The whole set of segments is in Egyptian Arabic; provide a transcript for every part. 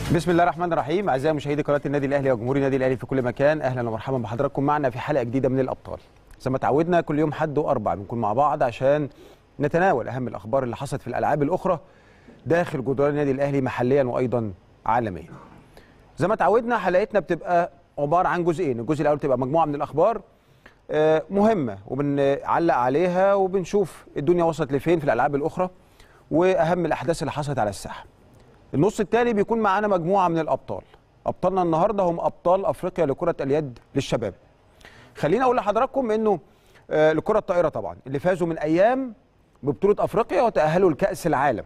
بسم الله الرحمن الرحيم اعزائي مشاهدي قناه النادي الاهلي وجمهور النادي الاهلي في كل مكان اهلا ومرحبا بحضراتكم معنا في حلقه جديده من الابطال زي ما تعودنا كل يوم حد واربع بنكون مع بعض عشان نتناول اهم الاخبار اللي حصلت في الالعاب الاخرى داخل جدران النادي الاهلي محليا وايضا عالميا زي ما تعودنا حلقتنا بتبقى عباره عن جزئين الجزء الاول بتبقى مجموعه من الاخبار آه، مهمه وبنعلق عليها وبنشوف الدنيا وصلت لفين في الالعاب الاخرى واهم الاحداث اللي حصلت على الساحه النص الثاني بيكون معانا مجموعه من الابطال ابطالنا النهارده هم ابطال افريقيا لكره اليد للشباب خليني اقول لحضراتكم انه آه، لكره الطائره طبعا اللي فازوا من ايام ببطوله افريقيا وتاهلوا لكاس العالم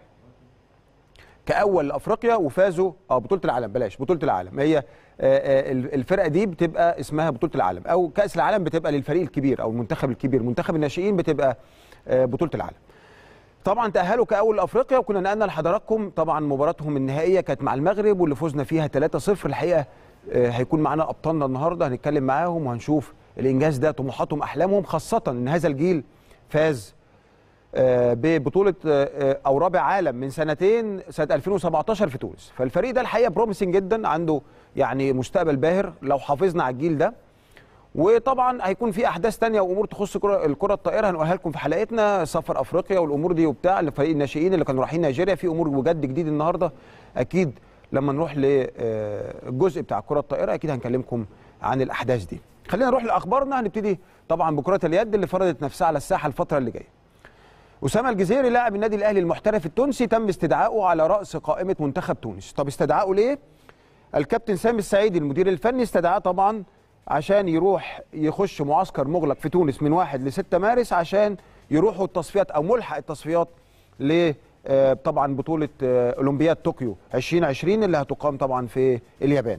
كاول افريقيا وفازوا اه بطوله العالم بلاش بطوله العالم هي آه، آه، الفرقه دي بتبقى اسمها بطوله العالم او كاس العالم بتبقى للفريق الكبير او المنتخب الكبير منتخب الناشئين بتبقى آه، بطوله العالم طبعا تاهلوا كاول افريقيا وكنا نقلنا لحضراتكم طبعا مباراتهم النهائيه كانت مع المغرب واللي فزنا فيها 3-0 الحقيقه آه، هيكون معانا ابطالنا النهارده هنتكلم معاهم وهنشوف الانجاز ده طموحاتهم احلامهم خاصه ان هذا الجيل فاز آه، ببطوله آه، آه، او رابع عالم من سنتين سنه 2017 في تونس فالفريق ده الحقيقه بروميسنج جدا عنده يعني مستقبل باهر لو حافظنا على الجيل ده وطبعا هيكون في احداث تانية وامور تخص كرة الكره الطائره هنقولها لكم في حلقتنا سفر افريقيا والامور دي وبتاع لفريق الناشئين اللي كانوا رايحين نيجيريا في امور وجد جديد النهارده اكيد لما نروح للجزء بتاع الكره الطائره اكيد هنكلمكم عن الاحداث دي خلينا نروح لاخبارنا هنبتدي طبعا بكره اليد اللي فرضت نفسها على الساحه الفتره اللي جايه اسامه الجزيري لاعب النادي الاهلي المحترف التونسي تم استدعائه على راس قائمه منتخب تونس طب استدعائه ليه الكابتن سامي السعيدي المدير الفني استدعاه طبعا عشان يروح يخش معسكر مغلق في تونس من 1 ل 6 مارس عشان يروحوا التصفيات او ملحق التصفيات ل آه، طبعا بطوله آه، اولمبياد طوكيو 2020 اللي هتقام طبعا في اليابان.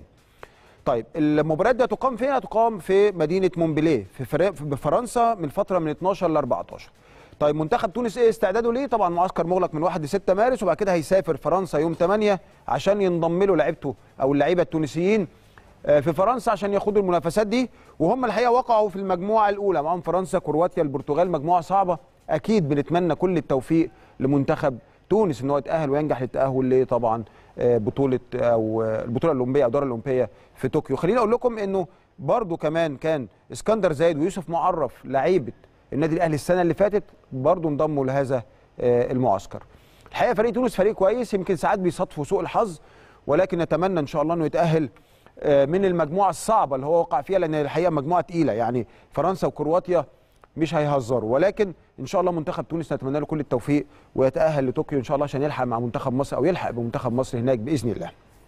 طيب المباريات دي هتقام فين؟ هتقام في مدينه مونبليه في فرا- في فرنسا من فتره من 12 ل 14. طيب منتخب تونس ايه استعداده ليه؟ طبعا معسكر مغلق من 1 ل 6 مارس وبعد كده هيسافر فرنسا يوم 8 عشان ينضم له لعيبته او اللعيبه التونسيين آه، في فرنسا عشان ياخدوا المنافسات دي وهم الحقيقه وقعوا في المجموعه الاولى معاهم فرنسا كرواتيا البرتغال مجموعه صعبه اكيد بنتمنى كل التوفيق لمنتخب تونس ان هو يتاهل وينجح للتاهل لطبعا آه، بطوله او آه، البطوله الاولمبيه او الدوره الاولمبيه في طوكيو خليني اقول لكم انه برضو كمان كان اسكندر زايد ويوسف معرف لعيبه النادي الاهلي السنه اللي فاتت برضو انضموا لهذا آه، المعسكر الحقيقه فريق تونس فريق كويس يمكن ساعات بيصادفوا سوء الحظ ولكن نتمنى ان شاء الله انه يتاهل آه، من المجموعه الصعبه اللي هو وقع فيها لان الحقيقه مجموعه تقيله يعني فرنسا وكرواتيا مش هيهزروا ولكن ان شاء الله منتخب تونس نتمنى له كل التوفيق ويتاهل لطوكيو ان شاء الله عشان يلحق مع منتخب مصر او يلحق بمنتخب مصر هناك باذن الله.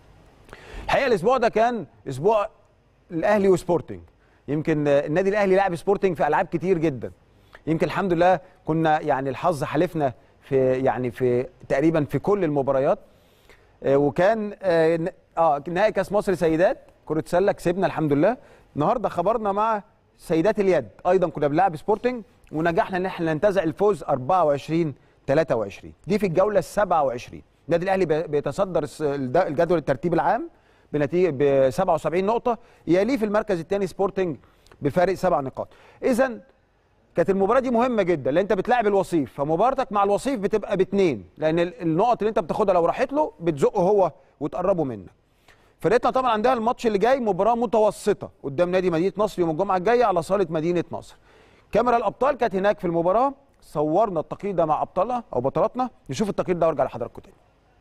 الحقيقه الاسبوع ده كان اسبوع الاهلي وسبورتنج يمكن آه، النادي الاهلي لعب سبورتنج في العاب كتير جدا يمكن الحمد لله كنا يعني الحظ حالفنا في يعني في تقريبا في كل المباريات آه، وكان اه ن- اه نهائي كاس مصر سيدات كره سله كسبنا الحمد لله النهارده خبرنا مع سيدات اليد ايضا كنا بنلعب سبورتنج ونجحنا ان احنا ننتزع الفوز 24 23 دي في الجوله ال 27 النادي الاهلي بي- بيتصدر الس- الد- الجدول الترتيب العام بنتيجه ب 77 نقطه يليه في المركز الثاني سبورتنج بفارق سبع نقاط اذا كانت المباراه دي مهمه جدا لان انت بتلاعب الوصيف فمباراتك مع الوصيف بتبقى باتنين لان ال- النقط اللي انت بتاخدها لو راحت له بتزقه هو وتقربه منك فرقتنا طبعا عندها الماتش اللي جاي مباراه متوسطه قدام نادي مدينه نصر يوم الجمعه الجايه على صاله مدينه نصر كاميرا الابطال كانت هناك في المباراه صورنا التقرير ده مع ابطالها او بطلاتنا نشوف التقرير ده وارجع لحضراتكم تاني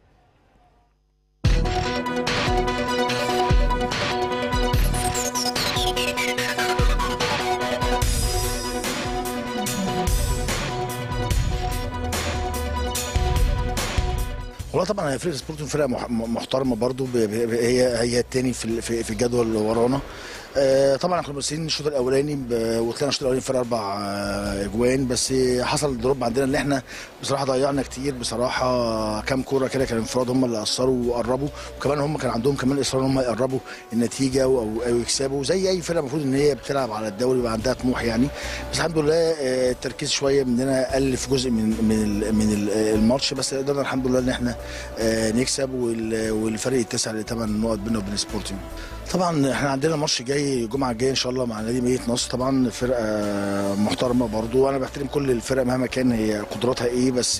والله طبعا هي فرقه سبورتنج فرقه مح- محترمه برضو ب- ب- هي هي الثاني في ال- في في الجدول اللي ورانا آه، طبعا احنا بادئين الشوط الاولاني ب- وطلعنا الشوط الاولاني فرق اربع آه، اجوان بس حصل دروب عندنا اللي احنا بصراحه ضيعنا كتير بصراحه كام كوره كده كان انفراد هم اللي اثروا وقربوا وكمان هم كان عندهم كمان اصرار ان هم يقربوا النتيجه او او يكسبوا زي اي فرقه المفروض ان هي بتلعب على الدوري يبقى عندها طموح يعني بس الحمد لله آه، التركيز شويه مننا قل في جزء من من ال- من ال- الماتش بس قدرنا الحمد لله ان احنا آه، نكسب وال- والفرق يتسع لثمان نقط بيننا وبين سبورتنج طبعا احنا عندنا ماتش جاي الجمعه الجايه ان شاء الله مع نادي مدينه نصر طبعا فرقه محترمه برضو انا بحترم كل الفرق مهما كان هي قدراتها ايه بس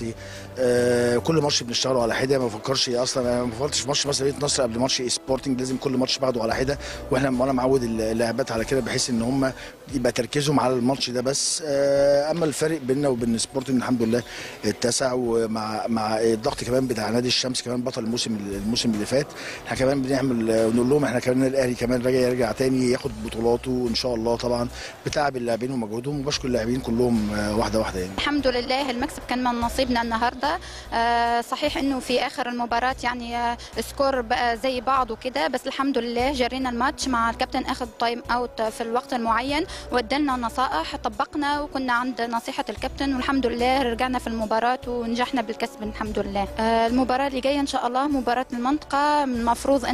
آه كل ماتش بنشتغله على حده ما بفكرش اصلا انا ما فكرتش في ماتش مثلا مدينه نصر قبل ماتش سبورتنج لازم كل ماتش باخده على حده واحنا وانا معود اللاعبات على كده بحيث ان هم يبقى تركيزهم على الماتش ده بس آه اما الفرق بيننا وبين سبورتنج الحمد لله اتسع ومع مع الضغط كمان بتاع نادي الشمس كمان بطل الموسم الموسم اللي فات احنا كمان بنعمل ونقول لهم احنا كمان الاهلي كمان راجع يرجع تاني ياخد بطولاته ان شاء الله طبعا بتعب اللاعبين ومجهودهم وبشكر اللاعبين كلهم واحده واحده يعني الحمد لله المكسب كان من نصيبنا النهارده آه صحيح انه في اخر المباراه يعني آه سكور بقى زي بعض وكده بس الحمد لله جرينا الماتش مع الكابتن اخذ تايم اوت في الوقت المعين وادلنا نصائح طبقنا وكنا عند نصيحه الكابتن والحمد لله رجعنا في المباراه ونجحنا بالكسب الحمد لله آه المباراه اللي جايه ان شاء الله مباراه المنطقه المفروض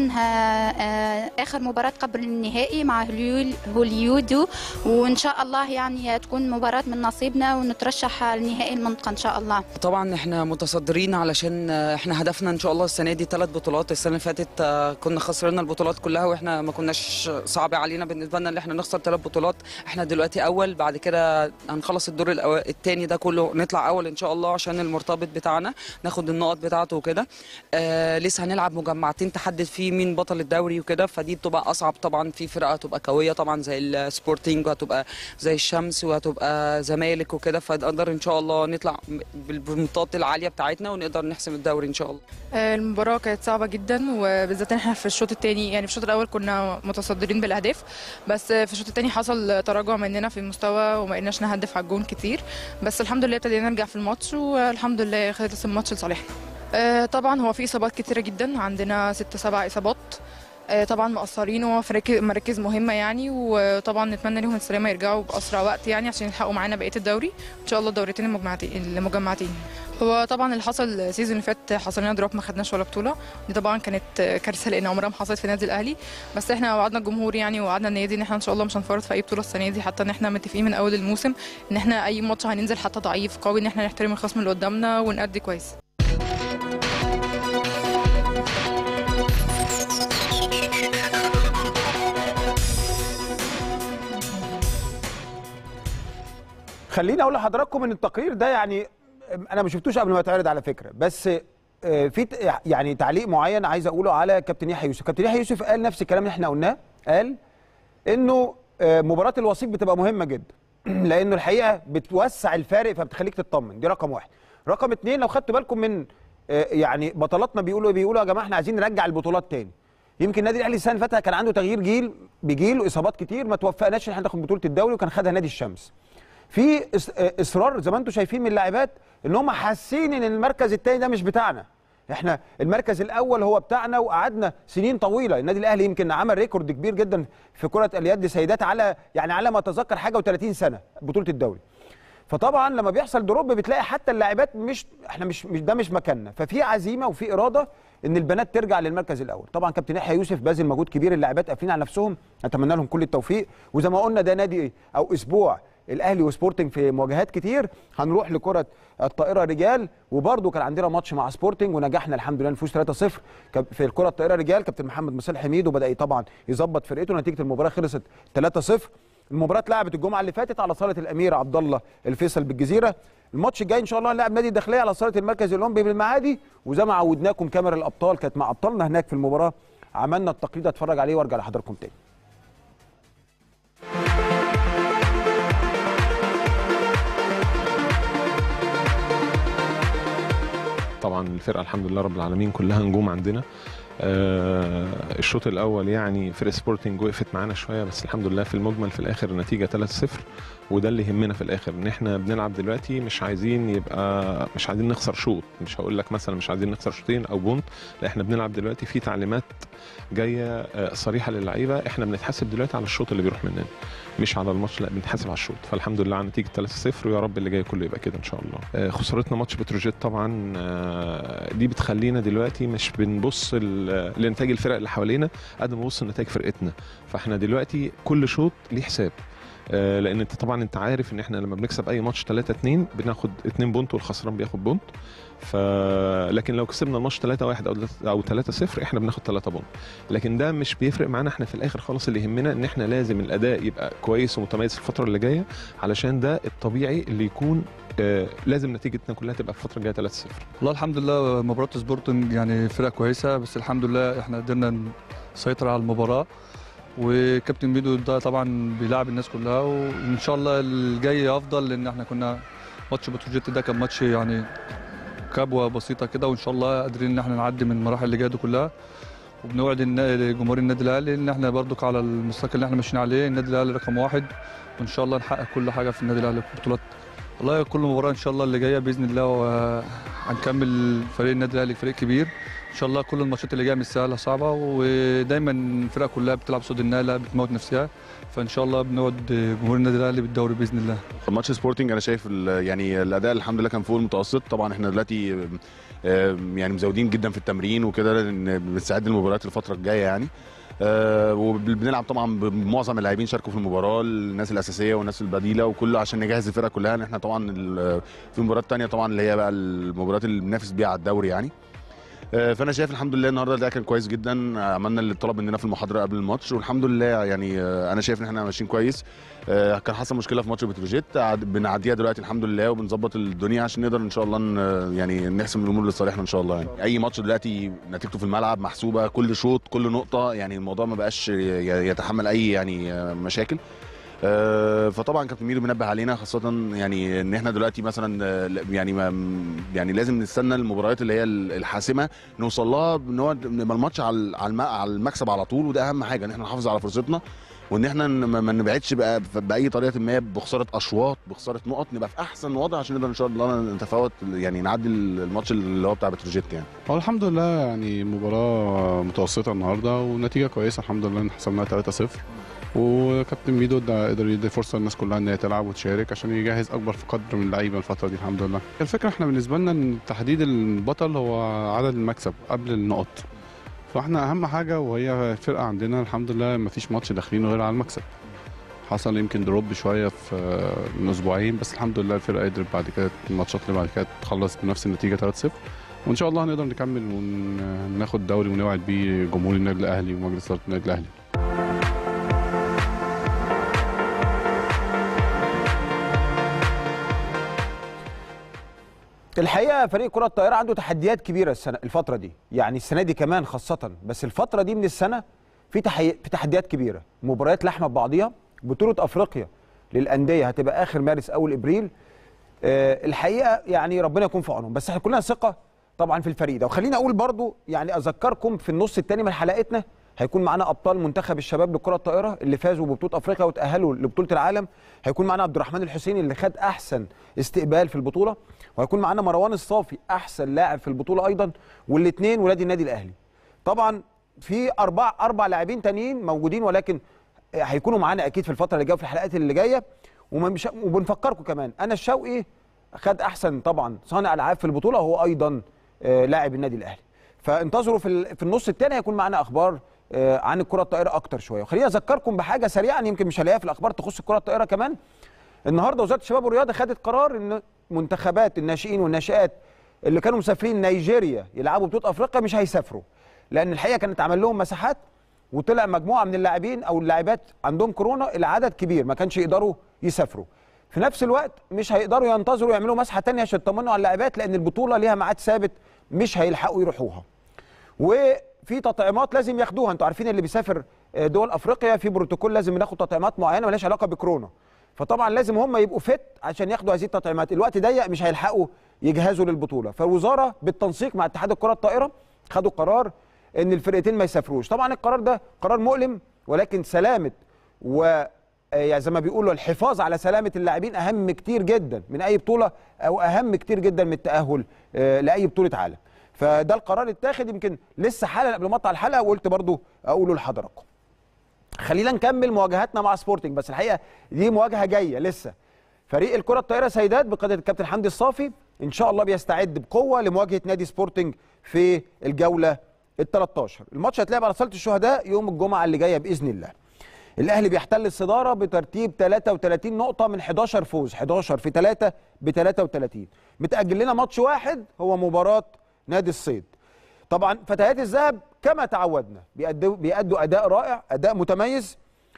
انها اخر مباراه قبل النهائي مع هوليودو وان شاء الله يعني تكون مباراه من نصيبنا ونترشح لنهائي المنطقه ان شاء الله طبعا احنا متصدرين علشان احنا هدفنا ان شاء الله السنه دي ثلاث بطولات السنه اللي فاتت كنا خسرنا البطولات كلها واحنا ما كناش صعب علينا بالنسبه لنا ان احنا نخسر ثلاث بطولات احنا دلوقتي اول بعد كده هنخلص الدور الثاني ده كله نطلع اول ان شاء الله عشان المرتبط بتاعنا ناخد النقط بتاعته وكده آه لسه هنلعب مجمعتين تحدد فيه مين بطل الدوري وكده فدي بتبقى اصعب طبعا في فرقه هتبقى قويه طبعا زي السبورتنج وهتبقى زي الشمس وهتبقى زمالك وكده فنقدر ان شاء الله نطلع بالبنطات العاليه بتاعتنا ونقدر نحسم الدوري ان شاء الله المباراه كانت صعبه جدا وبالذات احنا في الشوط الثاني يعني في الشوط الاول كنا متصدرين بالاهداف بس في الشوط الثاني حصل تراجع مننا في المستوى وما قدرناش نهدف على الجون كتير بس الحمد لله ابتدينا نرجع في الماتش والحمد لله خلص الماتش لصالحنا طبعا هو في اصابات كتيره جدا عندنا ست سبع اصابات طبعا مقصرين وفي مراكز مهمه يعني وطبعا نتمنى لهم السلامه يرجعوا باسرع وقت يعني عشان يلحقوا معانا بقيه الدوري ان شاء الله الدورتين المجمعتين المجمعتين هو طبعا اللي حصل السيزون اللي فات حصل لنا دروب ما خدناش ولا بطوله دي طبعا كانت كارثه لان عمرها ما حصلت في النادي الاهلي بس احنا وعدنا الجمهور يعني ووعدنا النادي ان احنا ان شاء الله مش هنفرط في اي بطوله السنه دي حتى ان احنا متفقين من اول الموسم ان احنا اي ماتش هننزل حتى ضعيف قوي ان احنا نحترم الخصم اللي قدامنا ونأدي كويس خليني اقول لحضراتكم ان التقرير ده يعني انا ما شفتوش قبل ما يتعرض على فكره بس في يعني تعليق معين عايز اقوله على كابتن يحيى يوسف كابتن يحيى يوسف قال نفس الكلام اللي احنا قلناه قال انه مباراه الوسيط بتبقى مهمه جدا لانه الحقيقه بتوسع الفارق فبتخليك تطمن دي رقم واحد رقم اثنين لو خدتوا بالكم من يعني بطلاتنا بيقولوا بيقولوا يا جماعه احنا عايزين نرجع البطولات تاني يمكن النادي الاهلي السنه اللي فاتت كان عنده تغيير جيل بجيل واصابات كتير ما توفقناش ان احنا ناخد بطوله الدوري وكان خدها نادي الشمس في اصرار زي ما انتم شايفين من اللاعبات ان هم حاسين ان المركز الثاني ده مش بتاعنا احنا المركز الاول هو بتاعنا وقعدنا سنين طويله النادي الاهلي يمكن عمل ريكورد كبير جدا في كره اليد سيدات على يعني على ما اتذكر حاجه و30 سنه بطوله الدوري فطبعا لما بيحصل دروب بتلاقي حتى اللاعبات مش احنا مش, مش ده مش مكاننا ففي عزيمه وفي اراده ان البنات ترجع للمركز الاول طبعا كابتن يحيى يوسف باذل مجهود كبير اللاعبات قافلين على نفسهم اتمنى لهم كل التوفيق وزي ما قلنا ده نادي او اسبوع الاهلي وسبورتنج في مواجهات كتير هنروح لكره الطائره رجال وبرده كان عندنا ماتش مع سبورتنج ونجحنا الحمد لله نفوز 3-0 في الكره الطائره رجال كابتن محمد مصالح حميد وبدا طبعا يظبط فرقته نتيجه المباراه خلصت 3-0 المباراه اتلعبت الجمعه اللي فاتت على صاله الامير عبد الله الفيصل بالجزيره الماتش الجاي ان شاء الله هنلاعب نادي الداخليه على صاله المركز الاولمبي بالمعادي وزي ما عودناكم كاميرا الابطال كانت مع ابطالنا هناك في المباراه عملنا التقليد اتفرج عليه وارجع لحضراتكم تاني طبعا الفرقه الحمد لله رب العالمين كلها نجوم عندنا آه الشوط الاول يعني فرق سبورتنج وقفت معانا شويه بس الحمد لله في المجمل في الاخر النتيجه 3-0 وده اللي يهمنا في الاخر ان احنا بنلعب دلوقتي مش عايزين يبقى مش عايزين نخسر شوط مش هقول لك مثلا مش عايزين نخسر شوطين او بونت لا احنا بنلعب دلوقتي في تعليمات جايه آه صريحه للعيبه احنا بنتحاسب دلوقتي على الشوط اللي بيروح مننا مش على الماتش لا بنتحاسب على الشوط فالحمد لله على نتيجه 3-0 ويا رب اللي جاي كله يبقى كده ان شاء الله آه خسارتنا ماتش بتروجيت طبعا آه دي بتخلينا دلوقتي مش بنبص لنتائج الفرق اللي حوالينا قد ما بنبص لنتائج فرقتنا فاحنا دلوقتي كل شوط ليه حساب آه، لان انت طبعا انت عارف ان احنا لما بنكسب اي ماتش 3 2 بناخد 2 بونت والخسران بياخد بونت ف لكن لو كسبنا الماتش 3 1 او او 3 0 احنا بناخد 3 بونت لكن ده مش بيفرق معانا احنا في الاخر خالص اللي يهمنا ان احنا لازم الاداء يبقى كويس ومتميز في الفتره اللي جايه علشان ده الطبيعي اللي يكون آه، لازم نتيجتنا كلها تبقى في الفتره الجايه 3 0 والله الحمد لله مباراة سبورتنج يعني فرقة كويسة بس الحمد لله احنا قدرنا نسيطر على المباراة وكابتن ميدو ده طبعا بيلعب الناس كلها وان شاء الله الجاي افضل لان احنا كنا ماتش بتروجيت ده كان ماتش يعني كبوة بسيطة كده وان شاء الله قادرين ان احنا نعدي من المراحل اللي جايه دي كلها وبنوعد النا- جمهور النادي الاهلي ان احنا برضك على المستوى اللي احنا ماشيين عليه النادي الاهلي رقم واحد وان شاء الله نحقق كل حاجة في النادي الاهلي في بطولات والله كل مباراة ان شاء الله اللي جاية باذن الله وهنكمل فريق النادي الاهلي فريق كبير ان شاء الله كل الماتشات اللي جايه مش سهله صعبه ودايما الفرقه كلها بتلعب صوت النهايه بتموت نفسها فان شاء الله بنقعد جمهور النادي الاهلي بالدوري باذن الله ماتش سبورتنج انا شايف ال- يعني الاداء الحمد لله كان فوق المتوسط طبعا احنا دلوقتي آه، يعني مزودين جدا في التمرين وكده لان بنستعد للمباريات الفتره الجايه يعني آه، وبنلعب طبعا بمعظم اللاعبين شاركوا في المباراه الناس الاساسيه والناس البديله وكله عشان نجهز الفرقه كلها ان احنا طبعا ال- في مباريات تانية طبعا اللي هي بقى المباريات اللي بننافس بيها على الدوري يعني آه، فانا شايف الحمد لله النهارده ده كان كويس جدا عملنا اللي طلب مننا في المحاضره قبل الماتش والحمد لله يعني آه، انا شايف ان احنا ماشيين كويس آه، كان حصل مشكله في ماتش بتروجيت عاد- بنعديها دلوقتي الحمد لله وبنظبط الدنيا عشان نقدر ان شاء الله ن- يعني نحسم الامور لصالحنا ان شاء الله يعني اي ماتش دلوقتي نتيجته في الملعب محسوبه كل شوط كل نقطه يعني الموضوع ما بقاش ي- يتحمل اي يعني آه، مشاكل آه، فطبعا كابتن ميدو بينبه علينا خاصه يعني ان احنا دلوقتي مثلا آه، يعني ما يعني لازم نستنى المباريات اللي هي الحاسمه نوصل لها ان هو نبقى الماتش على على الم- على المكسب على طول وده اهم حاجه ان احنا نحافظ على فرصتنا وان احنا ن- ما ما نبعدش بقى ف- باي طريقه ما بخساره اشواط بخساره نقط نبقى في احسن وضع عشان نقدر ان شاء الله نتفاوت يعني نعدي الماتش اللي هو بتاع بتروجيت يعني هو الحمد لله يعني مباراة متوسطة النهاردة ونتيجة كويسة الحمد لله ان حسبناها 3-0 وكابتن ميدو ده قدر يدي فرصة للناس كلها ان هي تلعب وتشارك عشان يجهز اكبر في قدر من اللعيبة الفترة دي الحمد لله. الفكرة احنا بالنسبة لنا ان تحديد البطل هو عدد المكسب قبل النقط. فاحنا اهم حاجة وهي الفرقة عندنا الحمد لله مفيش ماتش داخلين غير على المكسب. حصل يمكن دروب شوية في من اسبوعين بس الحمد لله الفرقة قدرت بعد كده الماتشات اللي بعد كده تخلص بنفس النتيجة 3-0 وان شاء الله هنقدر نكمل وناخد الدوري ونوعد بيه جمهور النادي الاهلي ومجلس اداره النادي الاهلي الحقيقه فريق كره الطائره عنده تحديات كبيره السنه الفتره دي يعني السنه دي كمان خاصه بس الفتره دي من السنه في تحي... في تحديات كبيره مباريات لحمه ببعضيها بطوله افريقيا للانديه هتبقى اخر مارس اول ابريل آه الحقيقه يعني ربنا يكون في عونهم بس احنا كلنا ثقه طبعا في الفريق ده وخليني اقول برضو يعني اذكركم في النص الثاني من حلقتنا هيكون معانا ابطال منتخب الشباب لكره الطائره اللي فازوا ببطوله افريقيا وتاهلوا لبطوله العالم هيكون معانا عبد الرحمن الحسيني اللي خد احسن استقبال في البطوله وهيكون معانا مروان الصافي احسن لاعب في البطوله ايضا والاثنين ولاد النادي الاهلي طبعا في اربع اربع لاعبين تانيين موجودين ولكن هيكونوا معانا اكيد في الفتره اللي جايه وفي الحلقات اللي جايه ومش وبنفكركم كمان انا الشوقي خد احسن طبعا صانع العاب في البطوله وهو ايضا آه، لاعب النادي الاهلي فانتظروا في ال- في النص الثاني هيكون معانا اخبار آه، عن الكره الطائره اكتر شويه وخليني اذكركم بحاجه سريعا يمكن مش هلاقيها في الاخبار تخص الكره الطائره كمان النهارده وزاره الشباب والرياضه خدت قرار ان منتخبات الناشئين والناشئات اللي كانوا مسافرين نيجيريا يلعبوا بطوله افريقيا مش هيسافروا لان الحقيقه كانت عمل لهم مساحات وطلع مجموعه من اللاعبين او اللاعبات عندهم كورونا العدد كبير ما كانش يقدروا يسافروا في نفس الوقت مش هيقدروا ينتظروا يعملوا مسحه تانية عشان يطمنوا على اللاعبات لان البطوله ليها ميعاد ثابت مش هيلحقوا يروحوها وفي تطعيمات لازم ياخدوها انتوا عارفين اللي بيسافر آه، دول افريقيا في بروتوكول لازم ياخد تطعيمات معينه مالهاش علاقه بكورونا فطبعا لازم هم يبقوا فت عشان ياخدوا هذه التطعيمات الوقت ضيق مش هيلحقوا يجهزوا للبطوله فالوزاره بالتنسيق مع اتحاد الكره الطائره خدوا قرار ان الفرقتين ما يسافروش طبعا القرار ده قرار مؤلم ولكن سلامه و آه، يعني زي ما بيقولوا الحفاظ على سلامه اللاعبين اهم كتير جدا من اي بطوله او اهم كتير جدا من التاهل آه، لاي بطوله عالم فده القرار اتاخد يمكن لسه حالا قبل ما اطلع الحلقه وقلت برضو اقوله لحضراتكم خلينا نكمل مواجهاتنا مع سبورتنج بس الحقيقه دي مواجهه جايه لسه فريق الكره الطائره سيدات بقياده الكابتن حمدي الصافي ان شاء الله بيستعد بقوه لمواجهه نادي سبورتنج في الجوله ال 13 الماتش هيتلعب على صاله الشهداء يوم الجمعه اللي جايه باذن الله الاهلي بيحتل الصداره بترتيب 33 نقطه من 11 فوز 11 في 3 ب 33 متاجل لنا ماتش واحد هو مباراه نادي الصيد طبعا فتيات الذهب كما تعودنا بيأدوا بيأدوا اداء رائع اداء متميز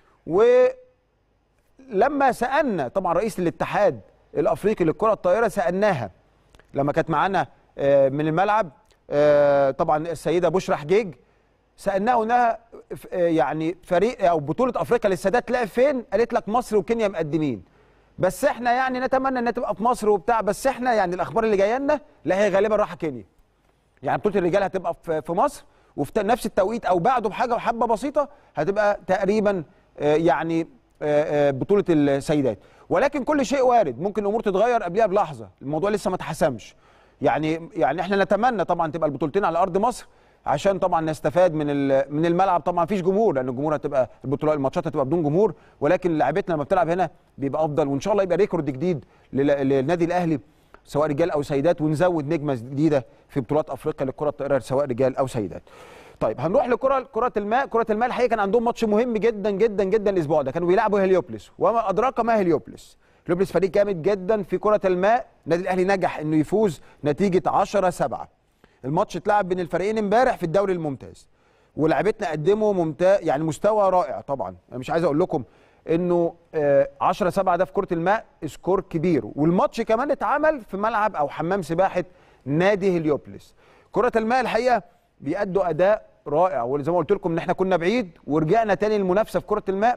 ولما سالنا طبعا رئيس الاتحاد الافريقي للكره الطائره سالناها لما كانت معانا آه، من الملعب آه، طبعا السيده بشرى حجيج سالناها انها ف- آه، يعني فريق او بطوله افريقيا للسادات لعب فين قالت لك مصر وكينيا مقدمين بس احنا يعني نتمنى انها تبقى في مصر وبتاع بس احنا يعني الاخبار اللي جايه لنا لا هي غالبا رايحه كينيا يعني بطوله الرجال هتبقى في في مصر وفي ت- نفس التوقيت او بعده بحاجه حبه بسيطه هتبقى تقريبا آه، يعني آه، آه، بطوله السيدات ولكن كل شيء وارد ممكن الامور تتغير قبلها بلحظه الموضوع لسه ما اتحسمش يعني يعني احنا نتمنى طبعا تبقى البطولتين على ارض مصر عشان طبعا نستفاد من ال- من الملعب طبعا مفيش جمهور لان الجمهور هتبقى البطولات الماتشات هتبقى بدون جمهور ولكن لعيبتنا لما بتلعب هنا بيبقى افضل وان شاء الله يبقى ريكورد جديد لل- للنادي الاهلي سواء رجال او سيدات ونزود نجمه جديده في بطولات افريقيا للكره الطائره سواء رجال او سيدات. طيب هنروح لكره كره الماء، كره الماء الحقيقه كان عندهم ماتش مهم جدا جدا جدا الاسبوع ده، كانوا بيلعبوا هليوبلس وما ادراك ما هليوبلس. هليوبلس فريق جامد جدا في كره الماء، النادي الاهلي نجح انه يفوز نتيجه 10 7. الماتش اتلعب بين الفريقين امبارح في الدوري الممتاز. ولاعبتنا قدموا ممتاز يعني مستوى رائع طبعا، انا مش عايز اقول لكم انه 10 7 ده في كره الماء سكور كبير والماتش كمان اتعمل في ملعب او حمام سباحه نادي هليوبلس كره الماء الحقيقه بيأدوا اداء رائع وزي ما قلت لكم ان احنا كنا بعيد ورجعنا تاني للمنافسه في كره الماء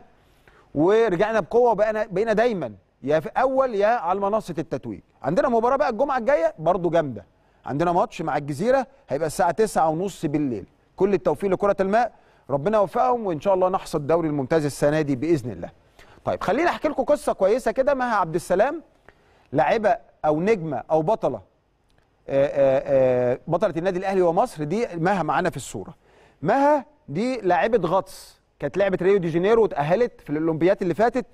ورجعنا بقوه بقينا بقينا دايما يا في اول يا على منصه التتويج عندنا مباراه بقى الجمعه الجايه برضو جامده عندنا ماتش مع الجزيره هيبقى الساعه 9:30 بالليل كل التوفيق لكره الماء ربنا يوفقهم وان شاء الله نحصد الدوري الممتاز السنه دي باذن الله طيب خليني احكي لكم قصه كويسه كده مها عبد السلام لاعبه او نجمه او بطله آه، آه، آه، بطله النادي الاهلي ومصر دي مها معانا في الصوره مها دي لاعبه غطس كانت لعبه ريو دي جانيرو واتاهلت في الاولمبيات اللي فاتت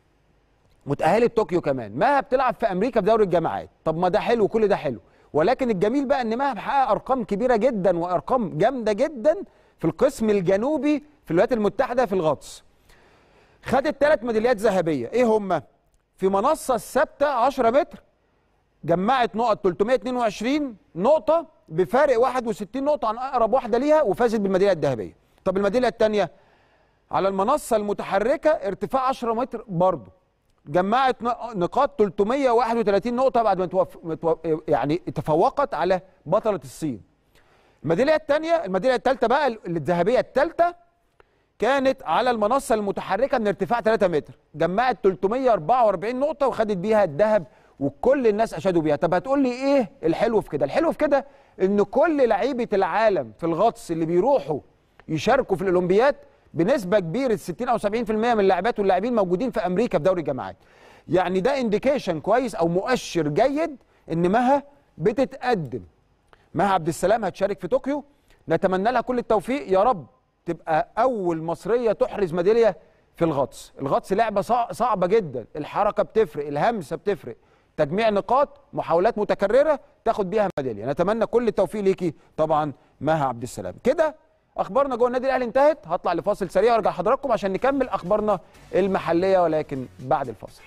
وتاهلت طوكيو كمان مها بتلعب في امريكا في دوري الجامعات طب ما ده حلو كل ده حلو ولكن الجميل بقى ان مها محققه ارقام كبيره جدا وارقام جامده جدا في القسم الجنوبي في الولايات المتحده في الغطس خدت ثلاث ميداليات ذهبيه ايه هم في منصه الثابته 10 متر جمعت نقط 322 نقطه بفارق 61 نقطه عن اقرب واحده ليها وفازت بالميداليه الذهبيه طب الميداليه الثانيه على المنصه المتحركه ارتفاع 10 متر برضه جمعت ن- نقاط 331 نقطه بعد ما توف... متو... يعني تفوقت على بطله الصين الميداليه الثانيه الميداليه الثالثه بقى الذهبيه الثالثه كانت على المنصه المتحركه من ارتفاع 3 متر جمعت 344 نقطه وخدت بيها الذهب وكل الناس اشادوا بيها طب هتقول لي ايه الحلو في كده الحلو في كده ان كل لعيبه العالم في الغطس اللي بيروحوا يشاركوا في الاولمبياد بنسبه كبيره 60 او 70% من اللاعبات واللاعبين موجودين في امريكا في دوري الجامعات يعني ده انديكيشن كويس او مؤشر جيد ان مها بتتقدم مها عبد السلام هتشارك في طوكيو نتمنى لها كل التوفيق يا رب تبقى اول مصريه تحرز ميداليه في الغطس الغطس لعبه صع- صعبه جدا الحركه بتفرق الهمسه بتفرق تجميع نقاط محاولات متكرره تاخد بيها ميداليه نتمنى كل التوفيق ليكي طبعا مها عبد السلام كده اخبارنا جوه النادي الاهلي انتهت هطلع لفاصل سريع وارجع حضراتكم عشان نكمل اخبارنا المحليه ولكن بعد الفاصل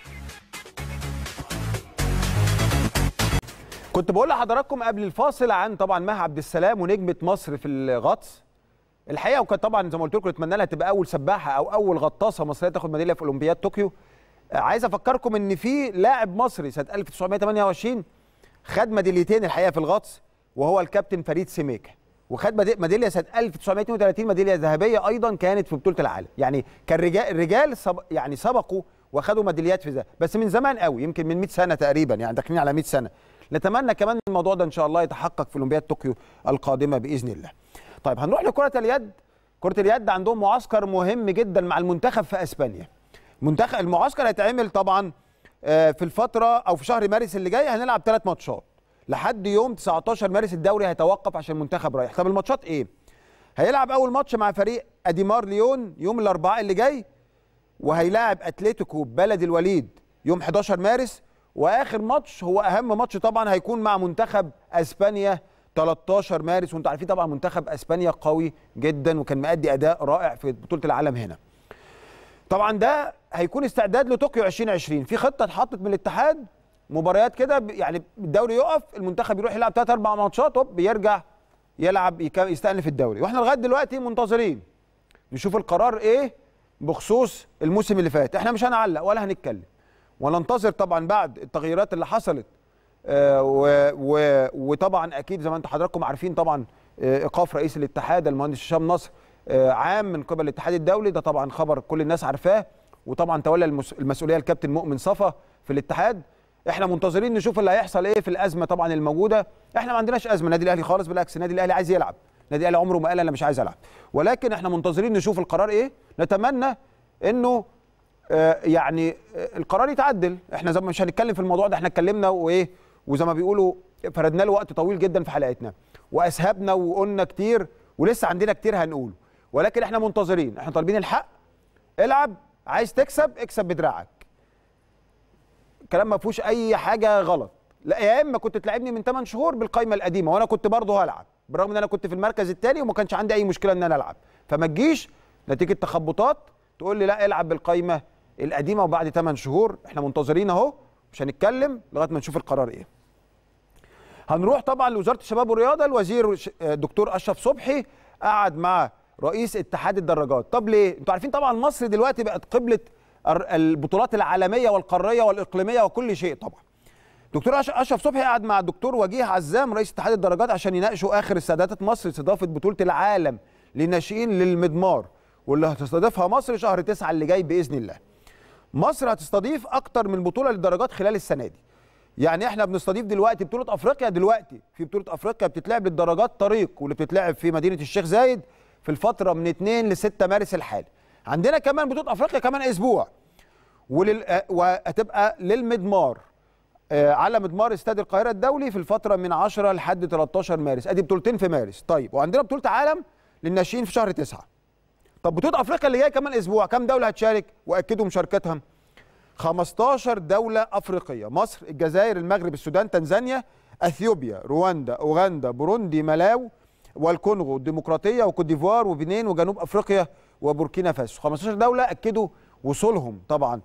كنت بقول لحضراتكم قبل الفاصل عن طبعا مها عبد السلام ونجمه مصر في الغطس الحقيقه وكانت طبعا زي ما قلت لكم نتمنى لها تبقى اول سباحه او اول غطاسه مصريه تاخد ميداليه في اولمبياد طوكيو آه، عايز افكركم ان في لاعب مصري سنه 1928 خد ميداليتين الحقيقه في الغطس وهو الكابتن فريد سميكه وخد ميد- ميداليه سنه 1932 ميداليه ذهبيه ايضا كانت في بطوله العالم يعني كان رجال الرجال سب يعني سبقوا واخدوا ميداليات في ده بس من زمان قوي يمكن من 100 سنه تقريبا يعني داخلين على 100 سنه نتمنى كمان الموضوع ده ان شاء الله يتحقق في اولمبياد طوكيو القادمه باذن الله طيب هنروح لكره اليد كره اليد عندهم معسكر مهم جدا مع المنتخب في اسبانيا منتخب المعسكر هيتعمل طبعا آه، في الفتره او في شهر مارس اللي جاي هنلعب ثلاث ماتشات لحد يوم 19 مارس الدوري هيتوقف عشان المنتخب رايح طب الماتشات ايه هيلعب اول ماتش مع فريق اديمار ليون يوم الاربعاء اللي جاي وهيلاعب اتلتيكو بلد الوليد يوم 11 مارس واخر ماتش هو اهم ماتش طبعا هيكون مع منتخب اسبانيا 13 مارس وانتم عارفين طبعا منتخب اسبانيا قوي جدا وكان مؤدي اداء رائع في بطوله العالم هنا طبعا ده هيكون استعداد لطوكيو 2020 في خطه اتحطت من الاتحاد مباريات كده ب- يعني الدوري يقف المنتخب يروح يلعب ثلاث اربع ماتشات هوب بيرجع يلعب يك- يستأنف الدوري واحنا لغايه دلوقتي منتظرين نشوف القرار ايه بخصوص الموسم اللي فات احنا مش هنعلق ولا هنتكلم وننتظر طبعا بعد التغييرات اللي حصلت آه، و- و- وطبعا اكيد زي ما انتم حضراتكم عارفين طبعا آه، ايقاف رئيس الاتحاد المهندس هشام نصر آه، عام من قبل الاتحاد الدولي ده طبعا خبر كل الناس عارفاه وطبعا تولى المس- المسؤوليه الكابتن مؤمن صفا في الاتحاد احنا منتظرين نشوف اللي هيحصل ايه في الازمه طبعا الموجوده احنا ما عندناش ازمه النادي الاهلي خالص بالعكس النادي الاهلي عايز يلعب النادي الاهلي عمره ما قال انا مش عايز العب ولكن احنا منتظرين نشوف القرار ايه نتمنى انه آه، يعني آه، القرار يتعدل احنا زي ما مش هنتكلم في الموضوع ده احنا اتكلمنا وايه وزي ما بيقولوا فردنا له وقت طويل جدا في حلقتنا واسهبنا وقلنا كتير ولسه عندنا كتير هنقوله ولكن احنا منتظرين احنا طالبين الحق العب عايز تكسب اكسب بدراعك كلام ما فيهوش اي حاجه غلط لا يا اما كنت تلعبني من 8 شهور بالقائمه القديمه وانا كنت برضه هلعب بالرغم ان انا كنت في المركز الثاني وما كانش عندي اي مشكله ان انا العب فما تجيش نتيجه تخبطات تقول لي لا العب بالقائمه القديمه وبعد 8 شهور احنا منتظرين اهو مش هنتكلم لغايه ما نشوف القرار ايه هنروح طبعا لوزاره الشباب والرياضه الوزير ش- آه، دكتور اشرف صبحي قعد مع رئيس اتحاد الدراجات طب ليه انتوا عارفين طبعا مصر دلوقتي بقت قبله الر- البطولات العالميه والقاريه والاقليميه وكل شيء طبعا دكتور أش- اشرف صبحي قعد مع الدكتور وجيه عزام رئيس اتحاد الدراجات عشان يناقشوا اخر استعدادات مصر لاستضافه بطوله العالم للناشئين للمضمار واللي هتستضيفها مصر شهر تسعة اللي جاي باذن الله مصر هتستضيف اكتر من بطوله للدرجات خلال السنه دي يعني احنا بنستضيف دلوقتي بطوله افريقيا دلوقتي في بطوله افريقيا بتتلعب للدرجات طريق واللي بتتلعب في مدينه الشيخ زايد في الفتره من 2 ل 6 مارس الحالي عندنا كمان بطوله افريقيا كمان اسبوع ولل... آه، وهتبقى للمضمار آه، على مضمار استاد القاهره الدولي في الفتره من 10 لحد 13 مارس ادي بطولتين في مارس طيب وعندنا بطوله عالم للناشئين في شهر 9 طب بطوله افريقيا اللي جايه كمان اسبوع كام دوله هتشارك واكدوا مشاركتها 15 دولة أفريقية مصر الجزائر المغرب السودان تنزانيا أثيوبيا رواندا أوغندا بوروندي ملاو والكونغو الديمقراطية وكوت ديفوار وبنين وجنوب أفريقيا وبوركينا فاسو 15 دولة أكدوا وصولهم طبعا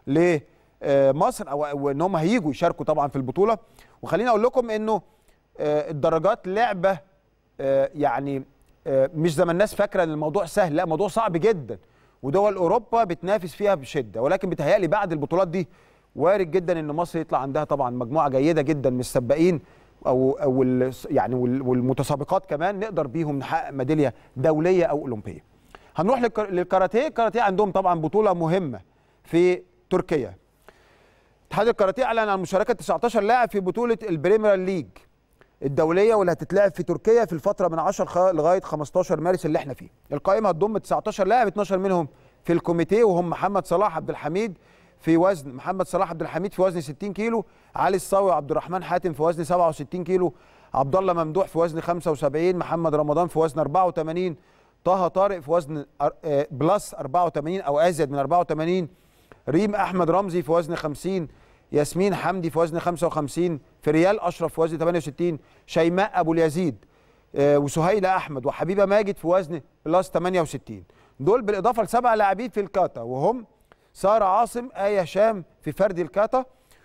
لمصر أو أو إن هم هيجوا يشاركوا طبعا في البطولة وخليني أقول لكم إنه آه، الدرجات لعبة آه، يعني آه، مش زي ما الناس فاكره ان الموضوع سهل لا موضوع صعب جدا ودول اوروبا بتنافس فيها بشده ولكن بتهيألي بعد البطولات دي وارد جدا ان مصر يطلع عندها طبعا مجموعه جيده جدا من السباقين او او ال- يعني وال- والمتسابقات كمان نقدر بيهم نحقق ميداليه دوليه او اولمبيه. هنروح للكر- للكاراتيه، الكاراتيه عندهم طبعا بطوله مهمه في تركيا. اتحاد الكاراتيه اعلن عن مشاركه 19 لاعب في بطوله البريمير ليج الدوليه واللي هتتلعب في تركيا في الفتره من 10 خ- لغايه 15 مارس اللي احنا فيه. القائمه هتضم 19 لاعب 12 منهم في الكوميتيه وهم محمد صلاح عبد الحميد في وزن محمد صلاح عبد الحميد في وزن 60 كيلو، علي الصاوي وعبد الرحمن حاتم في وزن 67 كيلو، عبد الله ممدوح في وزن 75 محمد رمضان في وزن 84 طه طارق في وزن أر- آه، بلس 84 او ازيد من 84 ريم احمد رمزي في وزن 50 ياسمين حمدي في وزن 55 فريال اشرف في وزن 68 شيماء ابو اليزيد آه، وسهيله احمد وحبيبه ماجد في وزن بلس 68 دول بالاضافه لسبع لاعبين في الكاتا وهم ساره عاصم ايه هشام في فرد الكاتا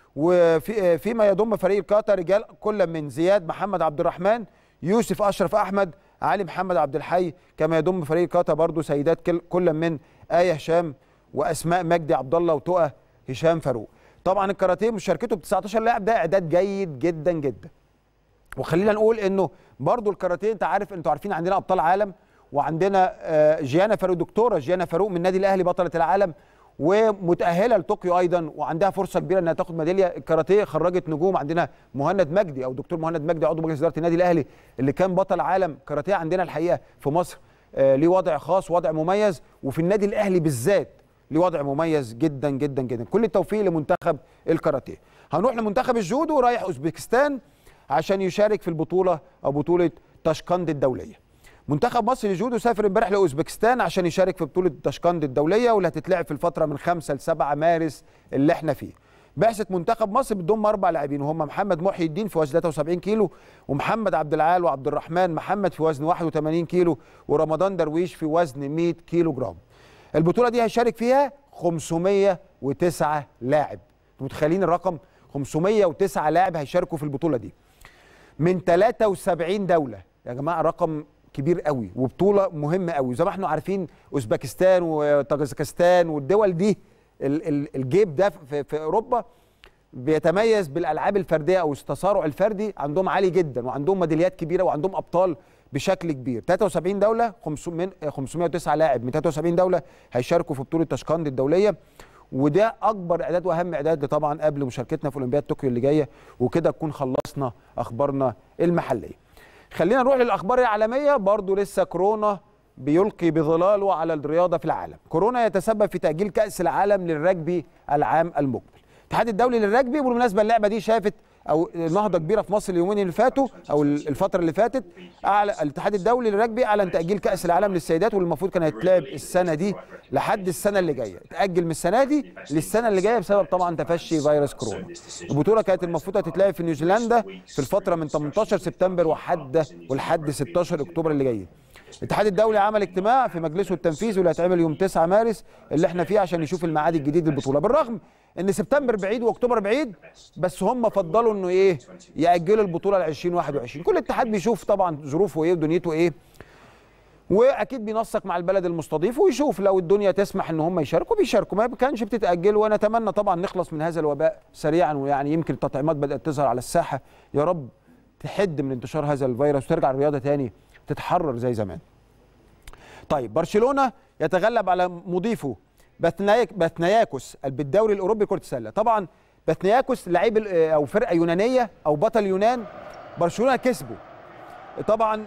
وفي آه، فيما يضم فريق الكاتا رجال كل من زياد محمد عبد الرحمن يوسف اشرف احمد علي محمد عبد الحي كما يضم فريق الكاتا برضو سيدات كل- كل من ايه هشام واسماء مجدي عبد الله وتقى هشام فاروق طبعا الكاراتيه مشاركته ب 19 لاعب ده اعداد جيد جدا جدا وخلينا نقول انه برضو الكاراتيه انت عارف انتوا عارفين عندنا ابطال عالم وعندنا آه، جيانا فاروق دكتوره جيانا فاروق من النادي الاهلي بطله العالم ومتاهله لطوكيو ايضا وعندها فرصه كبيره انها تاخد ميداليه الكاراتيه خرجت نجوم عندنا مهند مجدي او دكتور مهند مجدي عضو مجلس اداره النادي الاهلي اللي كان بطل عالم كاراتيه عندنا الحقيقه في مصر آه، ليه وضع خاص وضع مميز وفي النادي الاهلي بالذات ليه وضع مميز جدا جدا جدا كل التوفيق لمنتخب الكاراتيه هنروح لمنتخب الجودو رايح اوزبكستان عشان يشارك في البطوله او بطوله تاشكند الدوليه منتخب مصر للجودو سافر امبارح لاوزبكستان عشان يشارك في بطوله تاشكند الدوليه واللي هتتلعب في الفتره من 5 ل 7 مارس اللي احنا فيه بعثه منتخب مصر بتضم اربع لاعبين وهم محمد محي الدين في وزن 73 كيلو ومحمد عبد العال وعبد الرحمن محمد في وزن 81 كيلو ورمضان درويش في وزن 100 كيلو جرام البطوله دي هيشارك فيها 509 لاعب انتوا متخيلين الرقم 509 لاعب هيشاركوا في البطوله دي من 73 دوله يا جماعه رقم كبير قوي وبطوله مهمه قوي زي ما احنا عارفين اوزبكستان وطاجيكستان والدول دي ال- ال- الجيب ده في, في اوروبا بيتميز بالالعاب الفرديه او التسارع الفردي عندهم عالي جدا وعندهم ميداليات كبيره وعندهم ابطال بشكل كبير 73 دوله 500 509 لاعب من 73 دوله هيشاركوا في بطوله تاشكند الدوليه وده اكبر اعداد واهم اعداد طبعا قبل مشاركتنا في اولمبياد طوكيو اللي جايه وكده نكون خلصنا اخبارنا المحليه خلينا نروح للاخبار العالميه برضو لسه كورونا بيلقي بظلاله على الرياضه في العالم كورونا يتسبب في تاجيل كاس العالم للرجبي العام المقبل الاتحاد الدولي للرجبي وبالمناسبه اللعبه دي شافت او نهضه كبيره في مصر اليومين اللي فاتوا او الفتره اللي فاتت أعلى الاتحاد الدولي للرجبي اعلن تاجيل كاس العالم للسيدات واللي المفروض كان هيتلعب السنه دي لحد السنه اللي جايه تاجل من السنه دي للسنه اللي جايه بسبب طبعا تفشي فيروس كورونا البطوله كانت المفروض هتتلعب في نيوزيلندا في الفتره من 18 سبتمبر وحد ولحد 16 اكتوبر اللي جاي الاتحاد الدولي عمل اجتماع في مجلسه التنفيذي واللي هيتعمل يوم 9 مارس اللي احنا فيه عشان يشوف الميعاد الجديد للبطوله بالرغم ان سبتمبر بعيد واكتوبر بعيد بس هم فضلوا انه ايه ياجلوا البطوله ل 2021 كل اتحاد بيشوف طبعا ظروفه ايه ودنيته ايه واكيد بينسق مع البلد المستضيف ويشوف لو الدنيا تسمح ان هم يشاركوا بيشاركوا ما كانش بتتاجل ونتمنى طبعا نخلص من هذا الوباء سريعا ويعني يمكن التطعيمات بدات تظهر على الساحه يا رب تحد من انتشار هذا الفيروس وترجع الرياضه تاني تتحرر زي زمان طيب برشلونه يتغلب على مضيفه بثنايك بثنياكوس بالدوري الاوروبي كره السله طبعا بثنياكوس لعيب ال- او فرقه يونانيه او بطل يونان برشلونه كسبه طبعا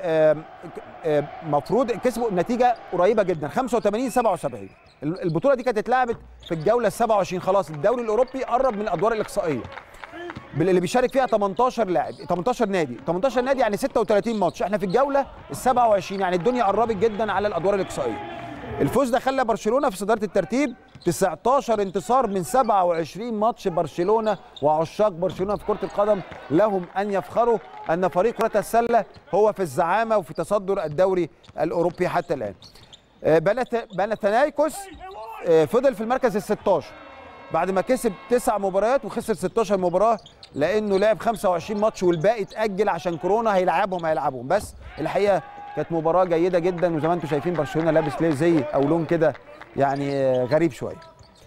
المفروض كسبوا نتيجه قريبه جدا 85 77 ال- البطوله دي كانت اتلعبت في الجوله ال 27 خلاص الدوري الاوروبي قرب من الادوار الاقصائيه بال- اللي بيشارك فيها 18 لاعب 18 نادي 18 نادي يعني 36 ماتش احنا في الجوله ال 27 يعني الدنيا قربت جدا على الادوار الاقصائيه الفوز ده خلى برشلونه في صداره الترتيب 19 انتصار من 27 ماتش برشلونه وعشاق برشلونه في كره القدم لهم ان يفخروا ان فريق كره السله هو في الزعامه وفي تصدر الدوري الاوروبي حتى الان آه، بنت بنتنايكوس آه، فضل في المركز ال 16 بعد ما كسب تسع مباريات وخسر 16 مباراه لانه لعب 25 ماتش والباقي اتاجل عشان كورونا هيلعبهم هيلعبهم بس الحقيقه كانت مباراه جيده جدا وزي ما انتم شايفين برشلونه لابس ليه زي او لون كده يعني آه، غريب شويه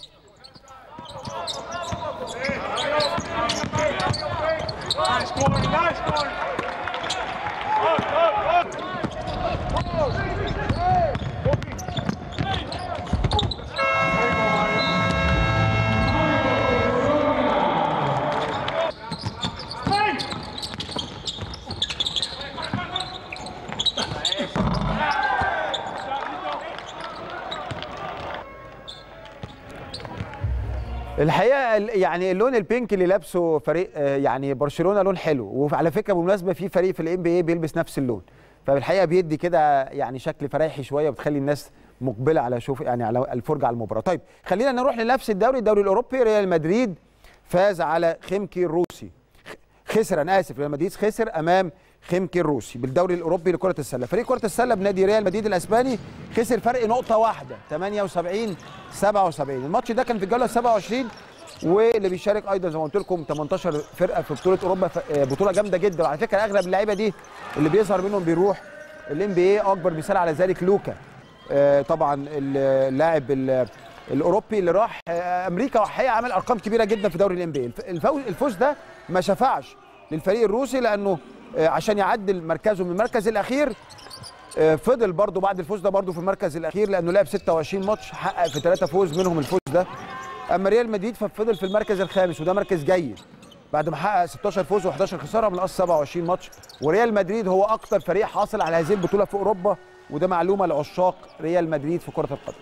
الحقيقه ال- يعني اللون البينك اللي لابسه فريق آه، يعني برشلونه لون حلو وعلى فكره بالمناسبه في فريق في الام بي اي بيلبس نفس اللون فالحقيقه بيدي كده يعني شكل فريحي شويه وبتخلي الناس مقبله على شوف يعني على الفرجه على المباراه طيب خلينا نروح لنفس الدوري الدوري الاوروبي ريال مدريد فاز على خيمكي الروسي خ- خسر انا اسف ريال مدريد خسر امام خيمكي الروسي بالدوري الاوروبي لكره السله فريق كره السله بنادي ريال مدريد الاسباني خسر فرق نقطه واحده 78 77 الماتش ده كان في الجوله 27 واللي بيشارك ايضا زي ما قلت لكم 18 فرقه في بطوله اوروبا ف- آه، بطوله جامده جدا وعلى فكره اغلب اللعيبه دي اللي بيظهر منهم بيروح الام بي اي اكبر مثال على ذلك لوكا آه، طبعا اللاعب ال- الاوروبي اللي راح آه، امريكا والحقيقه عمل ارقام كبيره جدا في دوري الام بي الفوز ده ما شفعش للفريق الروسي لانه آه، عشان يعدل مركزه من المركز الاخير آه، فضل برضه بعد الفوز ده برضه في المركز الاخير لانه لعب 26 ماتش حقق في ثلاثه فوز منهم الفوز ده اما ريال مدريد ففضل في المركز الخامس وده مركز جيد بعد ما حقق 16 فوز و11 خساره من اصل 27 ماتش وريال مدريد هو اكتر فريق حاصل على هذه البطوله في اوروبا وده معلومه لعشاق ريال مدريد في كره القدم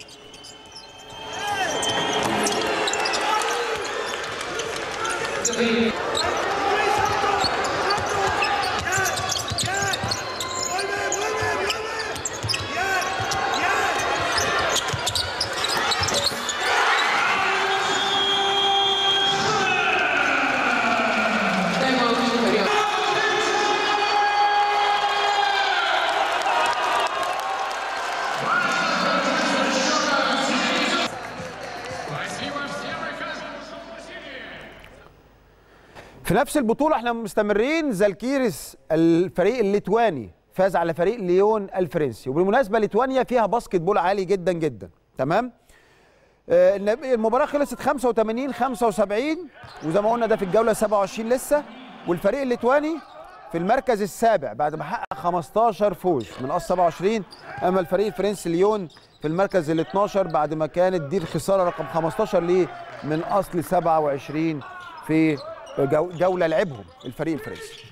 في نفس البطولة احنا مستمرين زالكيرس الفريق الليتواني فاز على فريق ليون الفرنسي وبالمناسبة ليتوانيا فيها باسكت بول عالي جدا جدا تمام آه، النب- المباراة خلصت 85 75 وزي ما قلنا ده في الجولة 27 لسه والفريق الليتواني في المركز السابع بعد ما حقق 15 فوز من اصل 27 اما الفريق الفرنسي ليون في المركز ال 12 بعد ما كانت دي الخساره رقم 15 ليه من اصل 27 في جو- جوله لعبهم الفريق الفرنسي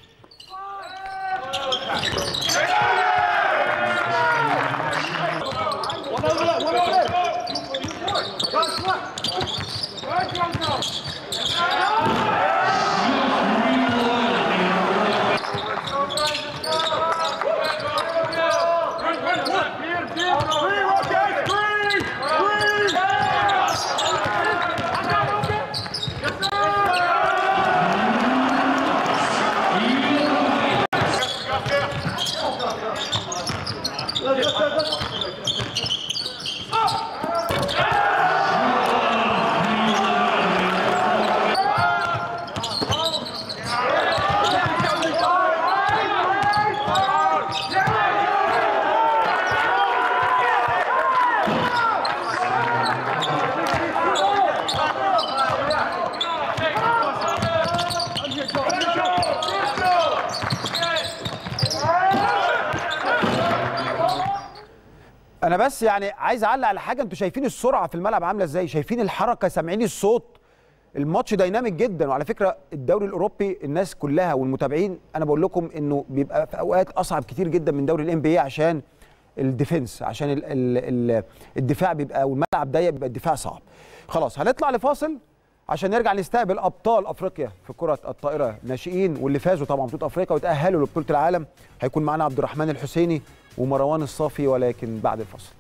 انا بس يعني عايز اعلق على حاجه انتوا شايفين السرعه في الملعب عامله ازاي شايفين الحركه سامعين الصوت الماتش دايناميك جدا وعلى فكره الدوري الاوروبي الناس كلها والمتابعين انا بقول لكم انه بيبقى في اوقات اصعب كتير جدا من دوري الام بي عشان الديفنس عشان ال ال ال الدفاع بيبقى والملعب ضيق بيبقى الدفاع صعب خلاص هنطلع لفاصل عشان نرجع نستقبل ابطال افريقيا في كره الطائره ناشئين واللي فازوا طبعا بطوله افريقيا وتاهلوا لبطوله العالم هيكون معانا عبد الرحمن الحسيني ومروان الصافي ولكن بعد الفاصل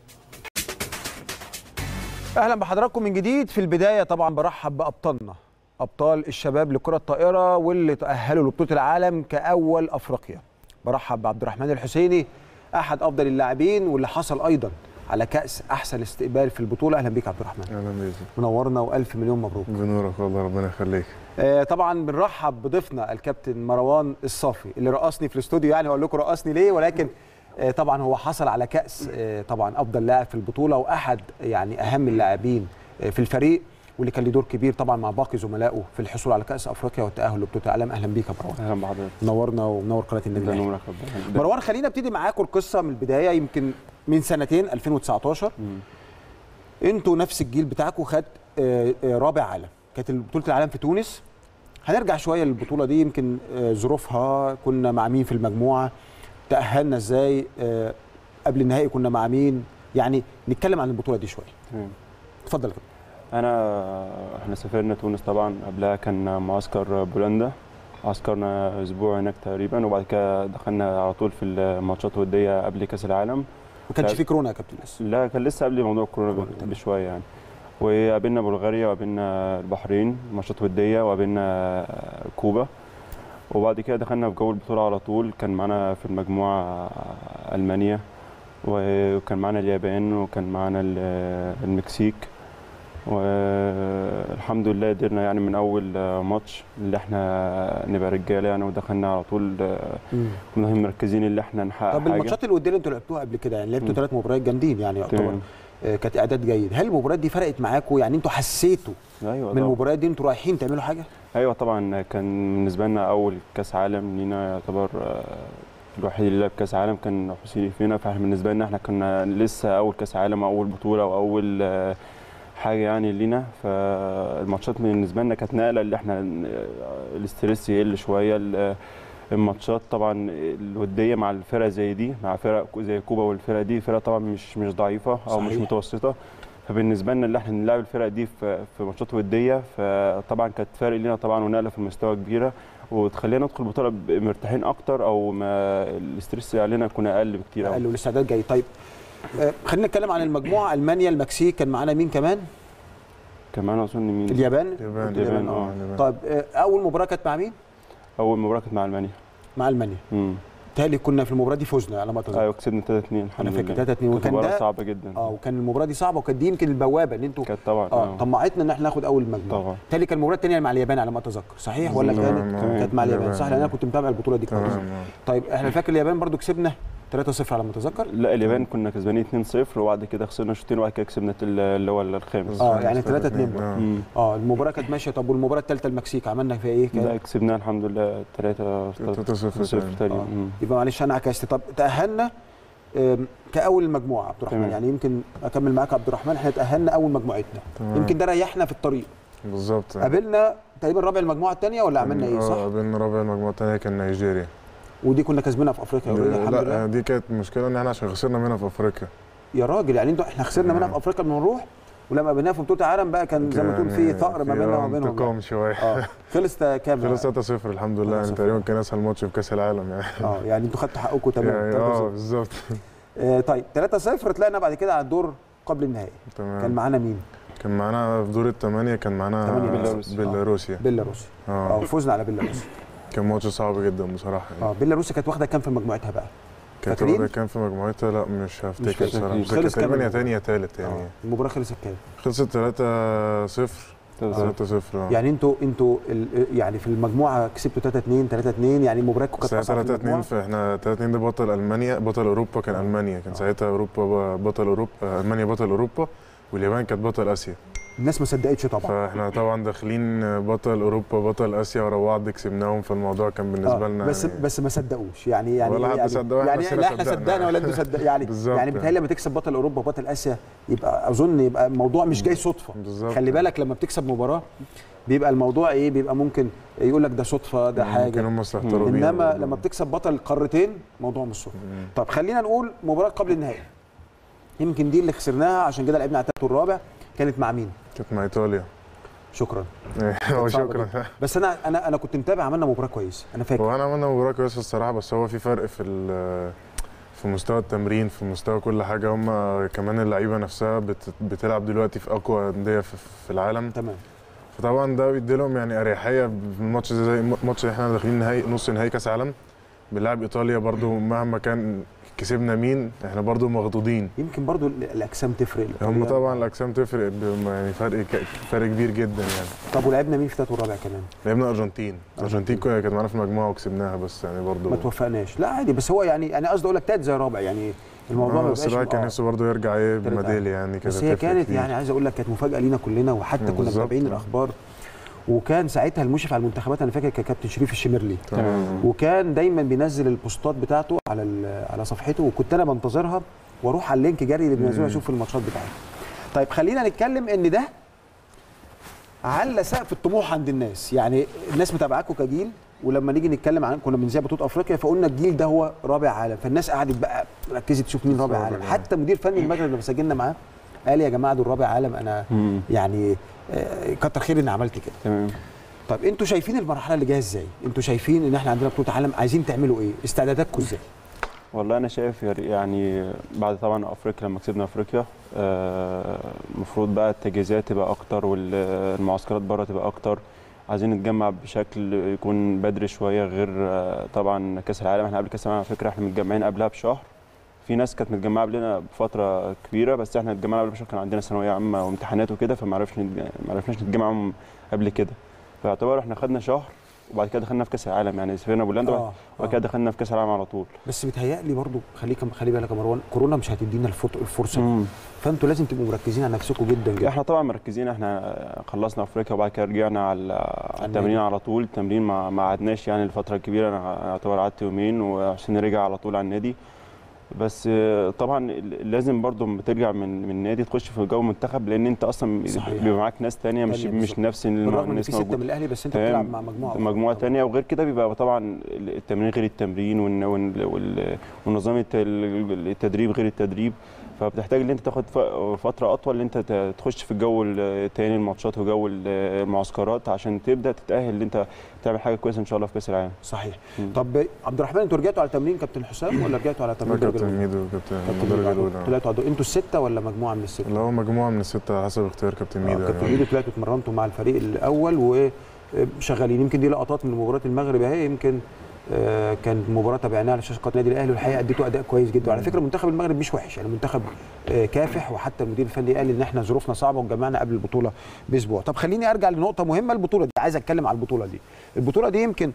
اهلا بحضراتكم من جديد في البدايه طبعا برحب بابطالنا ابطال الشباب لكره الطائره واللي تاهلوا لبطوله العالم كاول افريقيا برحب بعبد الرحمن الحسيني احد افضل اللاعبين واللي حصل ايضا على كاس احسن استقبال في البطوله اهلا بيك يا عبد الرحمن اهلا بيك منورنا والف مليون مبروك بنورك والله ربنا يخليك آه، طبعا بنرحب بضيفنا الكابتن مروان الصافي اللي رقصني في الاستوديو يعني اقول لكم رقصني ليه ولكن آه، طبعا هو حصل على كاس آه، طبعا افضل لاعب في البطوله واحد يعني اهم اللاعبين آه، في الفريق واللي كان له دور كبير طبعا مع باقي زملائه في الحصول على كاس افريقيا والتاهل لبطوله العالم اهلا بيك يا مروان اهلا بحضرتك نورنا ومنور قناه النادي ده الأهلي. نورك ربنا مروان خلينا ابتدي معاكم القصه من البدايه يمكن من سنتين 2019 مم. انتوا نفس الجيل بتاعكم خد آه، آه، رابع عالم كانت بطوله العالم في تونس هنرجع شويه للبطوله دي يمكن آه، ظروفها كنا مع مين في المجموعه تاهلنا ازاي آه، قبل النهائي كنا مع مين يعني نتكلم عن البطوله دي شويه تمام. اتفضل يا كابتن. انا احنا سافرنا تونس طبعا قبلها كان معسكر بولندا عسكرنا اسبوع هناك تقريبا وبعد كده دخلنا على طول في الماتشات الوديه قبل كاس العالم ما كانش لا. في كورونا يا كابتن لسه لا كان لسه قبل موضوع الكورونا تمام. ب- بشويه يعني وقابلنا بلغاريا وقابلنا البحرين ماتشات وديه وقابلنا كوبا وبعد كده دخلنا في جو البطوله على طول كان معانا في المجموعه المانيا وكان معانا اليابان وكان معانا ال- المكسيك والحمد لله قدرنا يعني من اول ماتش اللي احنا نبقى رجاله يعني ودخلنا على طول كنا مركزين اللي احنا نحقق طب حاجه الماتشات الوديه اللي انتوا لعبتوها قبل كده يعني لعبتوا مم. ثلاث مباريات جامدين يعني يعتبر تمام. آه، كانت اعداد جيد هل المباريات دي فرقت معاكم يعني انتوا حسيتوا ايوه من طبعا. المباريات دي انتوا رايحين تعملوا حاجه ايوه طبعا كان بالنسبه لنا اول كاس عالم لينا يعتبر آه، الوحيد اللي لعب كاس عالم كان حسين فينا فاحنا بالنسبه لنا احنا كنا لسه اول كاس عالم او اول بطوله واول آه، حاجه يعني لينا فالماتشات بالنسبه لنا كانت نقله اللي احنا آه، الاستريس يقل شويه ال- الماتشات طبعا الوديه مع الفرق زي دي مع فرق زي كوبا والفرق دي فرق طبعا مش مش ضعيفه او مش صحيح. متوسطه فبالنسبه لنا اللي احنا نلعب الفرق دي في في ماتشات وديه فطبعا كانت فرق لينا طبعا ونقله في المستوى كبيره وتخلينا ندخل البطوله ب- مرتاحين اكتر او ما الاستريس اللي علينا يكون اقل بكتير أوي. قالوا الاستعداد جاي طيب آه، خلينا نتكلم عن المجموعه المانيا المكسيك كان معانا مين كمان كمان اظن مين اليابان اليابان اليابان، اه آه. اليابان. طيب آه، اول مباراه كانت مع مين اول مباراه كانت مع المانيا مع المانيا امم تالي كنا في المباراه دي فزنا على ما اتذكر ايوه كسبنا 3 2 الحمد انا لله فاكر 3 2 كانت وكان مباراه ده صعبه جدا اه وكان المباراه دي صعبه وكانت دي يمكن البوابه ان انتوا كانت طبعا اه طمعتنا ان احنا ناخد اول مجموعه طبعا تالي كان المباراه الثانيه مع اليابان على ما اتذكر صحيح ولا تمام، كانت تمام. كانت مع اليابان اليابان. صح لان انا كنت متابع البطوله دي كويس تمام طيب احنا فاكر اليابان برضو كسبنا 3-0 على ما اتذكر لا اليابان كنا كسبانين 2-0 وبعد كده خسرنا شوطين وبعد كده كسبنا ال- اللي هو الخامس اه يعني 3-2 اتنين، برضو. آه. مم. اه المباراه كانت ماشيه طب والمباراه الثالثه المكسيك عملنا فيها ايه لا كان كسبناها الحمد لله 3 3 0 0 تقريبا آه. مم. يبقى معلش انا عكست طب تاهلنا آم، كاول مجموعه عبد الرحمن تمام. يعني يمكن اكمل معاك عبد الرحمن احنا تاهلنا اول مجموعتنا تمام. يمكن ده ريحنا في الطريق بالظبط قابلنا تقريبا رابع المجموعه الثانيه ولا عملنا ايه اه صح قابلنا رابع المجموعه الثانيه كان نيجيريا ودي كنا كسبنا في افريقيا اوريدي الحمد لا لله دي كانت مشكله ان احنا عشان خسرنا منها في افريقيا يا راجل يعني انتوا احنا خسرنا منها آه. في افريقيا لما نروح ولما قابلناها في بطوله العالم بقى كان زي ما تقول في يعني ثأر ما في بيننا آه وما بينهم انتقام شويه اه خلص كام خلص 3 0 الحمد لله يعني 3-0. تقريبا كان اسهل ماتش في كاس العالم يعني اه يعني انتوا خدتوا حقكم تمام يعني 3-0. اه بالظبط آه طيب 3-0 طلعنا بعد كده على الدور قبل النهائي كان تمام معانا مين؟ كان معانا في دور الثمانيه كان معانا تمانية بيلاروس. بيلاروسيا بيلاروسيا اه اه وفوزنا على بيلاروسيا كان ماتش صعب جدا بصراحه يعني اه بيلاروسيا كانت واخده كام في مجموعتها بقى؟ كانت فاكرين؟ واخده كام في مجموعتها لا مش هفتكر فاكر. بصراحه بس خلص كانت كام تقريبا يا المباراة؟ تاني يا تالت يعني اه المباراه خلصت كام؟ خلصت 3 0 3 0 اه يعني انتوا انتوا ال- يعني في المجموعه كسبتوا 3 2 3 2 يعني مباراتكم كانت ساعتها اصعب في 3 2 المجموعه فاحنا 3 2 ده بطل المانيا بطل اوروبا كان المانيا كان ساعتها اوروبا بطل اوروبا المانيا بطل اوروبا واليابان كانت بطل اسيا الناس ما صدقتش طبعا فاحنا طبعا داخلين بطل اوروبا بطل اسيا ورا بعض كسبناهم فالموضوع كان بالنسبه آه، لنا بس يعني بس ما صدقوش يعني يعني ولا حد يعني صدق وإحنا يعني نفسنا لا احنا صدقنا. صدقنا ولا انتوا صدق يعني بالظبط يعني بيتهيألي لما تكسب بطل اوروبا وبطل اسيا يبقى اظن يبقى الموضوع مش جاي صدفه بالظبط خلي بالك لما بتكسب مباراه بيبقى الموضوع ايه بيبقى ممكن يقول لك ده صدفه ده ممكن حاجه هم استهتروا بينا انما برضه. لما بتكسب بطل قارتين موضوع مش صدفه مم. طب خلينا نقول مباراه قبل النهائي يمكن دي اللي خسرناها عشان كده لعبنا على الثالث والرابع كانت مع مين كانت مع ايطاليا شكرا هو صعبة شكرا بس انا انا انا كنت متابع عملنا مباراه كويسه انا فاكر هو انا عملنا مباراه كويسه الصراحه بس هو في فرق في ال- في مستوى التمرين في مستوى كل حاجه هم كمان اللعيبه نفسها بت- بتلعب دلوقتي في اقوى انديه في, في العالم تمام فطبعا ده بيدي لهم يعني اريحيه في الماتش زي زي الماتش اللي احنا داخلين نهائي نص نهائي كاس عالم بنلعب ايطاليا برضو مهما كان كسبنا مين احنا برضو مخضوضين يمكن برضو ال- الاجسام تفرق هم طبعا الاجسام تفرق ب- يعني فرق ك- فرق كبير جدا يعني طب ولعبنا مين في الثالث والرابع كمان لعبنا الارجنتين الارجنتين أرجنتين. كانت معانا في المجموعه وكسبناها بس يعني برضو ما توفقناش لا عادي بس هو يعني انا قصدي اقول لك ثالث زي رابع يعني الموضوع آه، ما بس بقاش الواحد كان آه. نفسه برضه يرجع ايه تالت بميداليه يعني كده بس هي تفرق كانت كتير. يعني عايز اقول لك كانت مفاجاه لينا كلنا وحتى آه، كنا بالظبط. متابعين الاخبار وكان ساعتها المشرف على المنتخبات انا فاكر كان كابتن شريف الشمرلي تمام وكان دايما بينزل البوستات بتاعته على ال- على صفحته وكنت انا بنتظرها واروح على اللينك جري اللي بينزله مم. اشوف الماتشات بتاعته طيب خلينا نتكلم ان ده على سقف الطموح عند الناس يعني الناس متابعاكم كجيل ولما نيجي نتكلم عن كنا بنذيع بطوله افريقيا فقلنا الجيل ده هو رابع عالم فالناس قعدت بقى ركزت تشوف مين رابع رابع عالم عالم. حتى مدير فني المغرب لما سجلنا معاه قال يا جماعه دول رابع عالم انا مم. يعني آه، كتر خير اني عملت كده تمام طب انتوا شايفين المرحله اللي جايه ازاي انتوا شايفين ان احنا عندنا بطوله عالم عايزين تعملوا ايه استعداداتكم ازاي والله انا شايف يا ري- يعني بعد طبعا افريقيا لما كسبنا افريقيا آه، المفروض بقى التجهيزات تبقى اكتر والمعسكرات بره تبقى اكتر عايزين نتجمع بشكل يكون بدري شويه غير آه، طبعا كاس العالم احنا قبل كاس العالم على فكره احنا متجمعين قبلها بشهر في ناس كانت متجمعه قبلنا بفتره كبيره بس احنا اتجمعنا قبل بشهر كان عندنا ثانويه عامه وامتحانات وكده فما عرفش نتج- ما عرفناش نتجمع قبل كده فيعتبر احنا خدنا شهر وبعد كده دخلنا في كاس العالم يعني سافرنا بولندا آه، وبعد كده دخلنا في كاس العالم على طول بس بيتهيألي برضو خليك خلي بالك يا مروان كورونا مش هتدينا الفط- الفرصه دي مم. فانتوا لازم تبقوا مركزين على نفسكم جدا جدا احنا طبعا مركزين احنا خلصنا افريقيا وبعد كده رجعنا على على التمرين على طول التمرين ما ما قعدناش يعني الفتره الكبيره انا اعتبر قعدت يومين وعشان نرجع على طول على النادي بس آه، طبعا لازم برضو لما ترجع من من النادي تخش في جو منتخب لان انت اصلا صحيح. بيبقى معاك ناس تانية مش تانية مش بالظبط. نفس الم- بالرغم ان الناس في سته موجودة. من الاهلي بس انت تمام. بتلعب مع مجموعه مجموعه تانية وغير كده بيبقى طبعا التمرين غير التمرين والن- وال- وال- ونظام الت- التدريب غير التدريب فبتحتاج ان انت تاخد ف- فتره اطول ان انت ت- تخش في الجو التاني الماتشات وجو ال- المعسكرات عشان تبدا تتاهل ان انت تعمل حاجه كويسه ان شاء الله في كاس العالم صحيح مم. طب عبد الرحمن انتوا رجعتوا على تمرين كابتن حسام ولا رجعتوا على لا تمرين كابتن الدرجه ميدو كابتن كابتن الدرجه ميدو الاولى طلعتوا عدو. انتوا السته ولا مجموعه من السته؟ اللي هو مجموعه من السته على حسب اختيار كابتن آه، ميدو كابتن يعني ميدو طلعتوا اتمرنتوا مع الفريق الاول وشغالين يمكن دي لقطات من مباراه المغرب اهي يمكن آه، كانت مباراه تابعناها على شاشه قناه النادي الاهلي والحقيقه اديته اداء كويس جدا وعلى فكره منتخب المغرب مش وحش يعني منتخب آه، كافح وحتى المدير الفني قال ان احنا ظروفنا صعبه وجمعنا قبل البطوله باسبوع طب خليني ارجع لنقطه مهمه البطوله دي عايز اتكلم على البطوله دي البطوله دي يمكن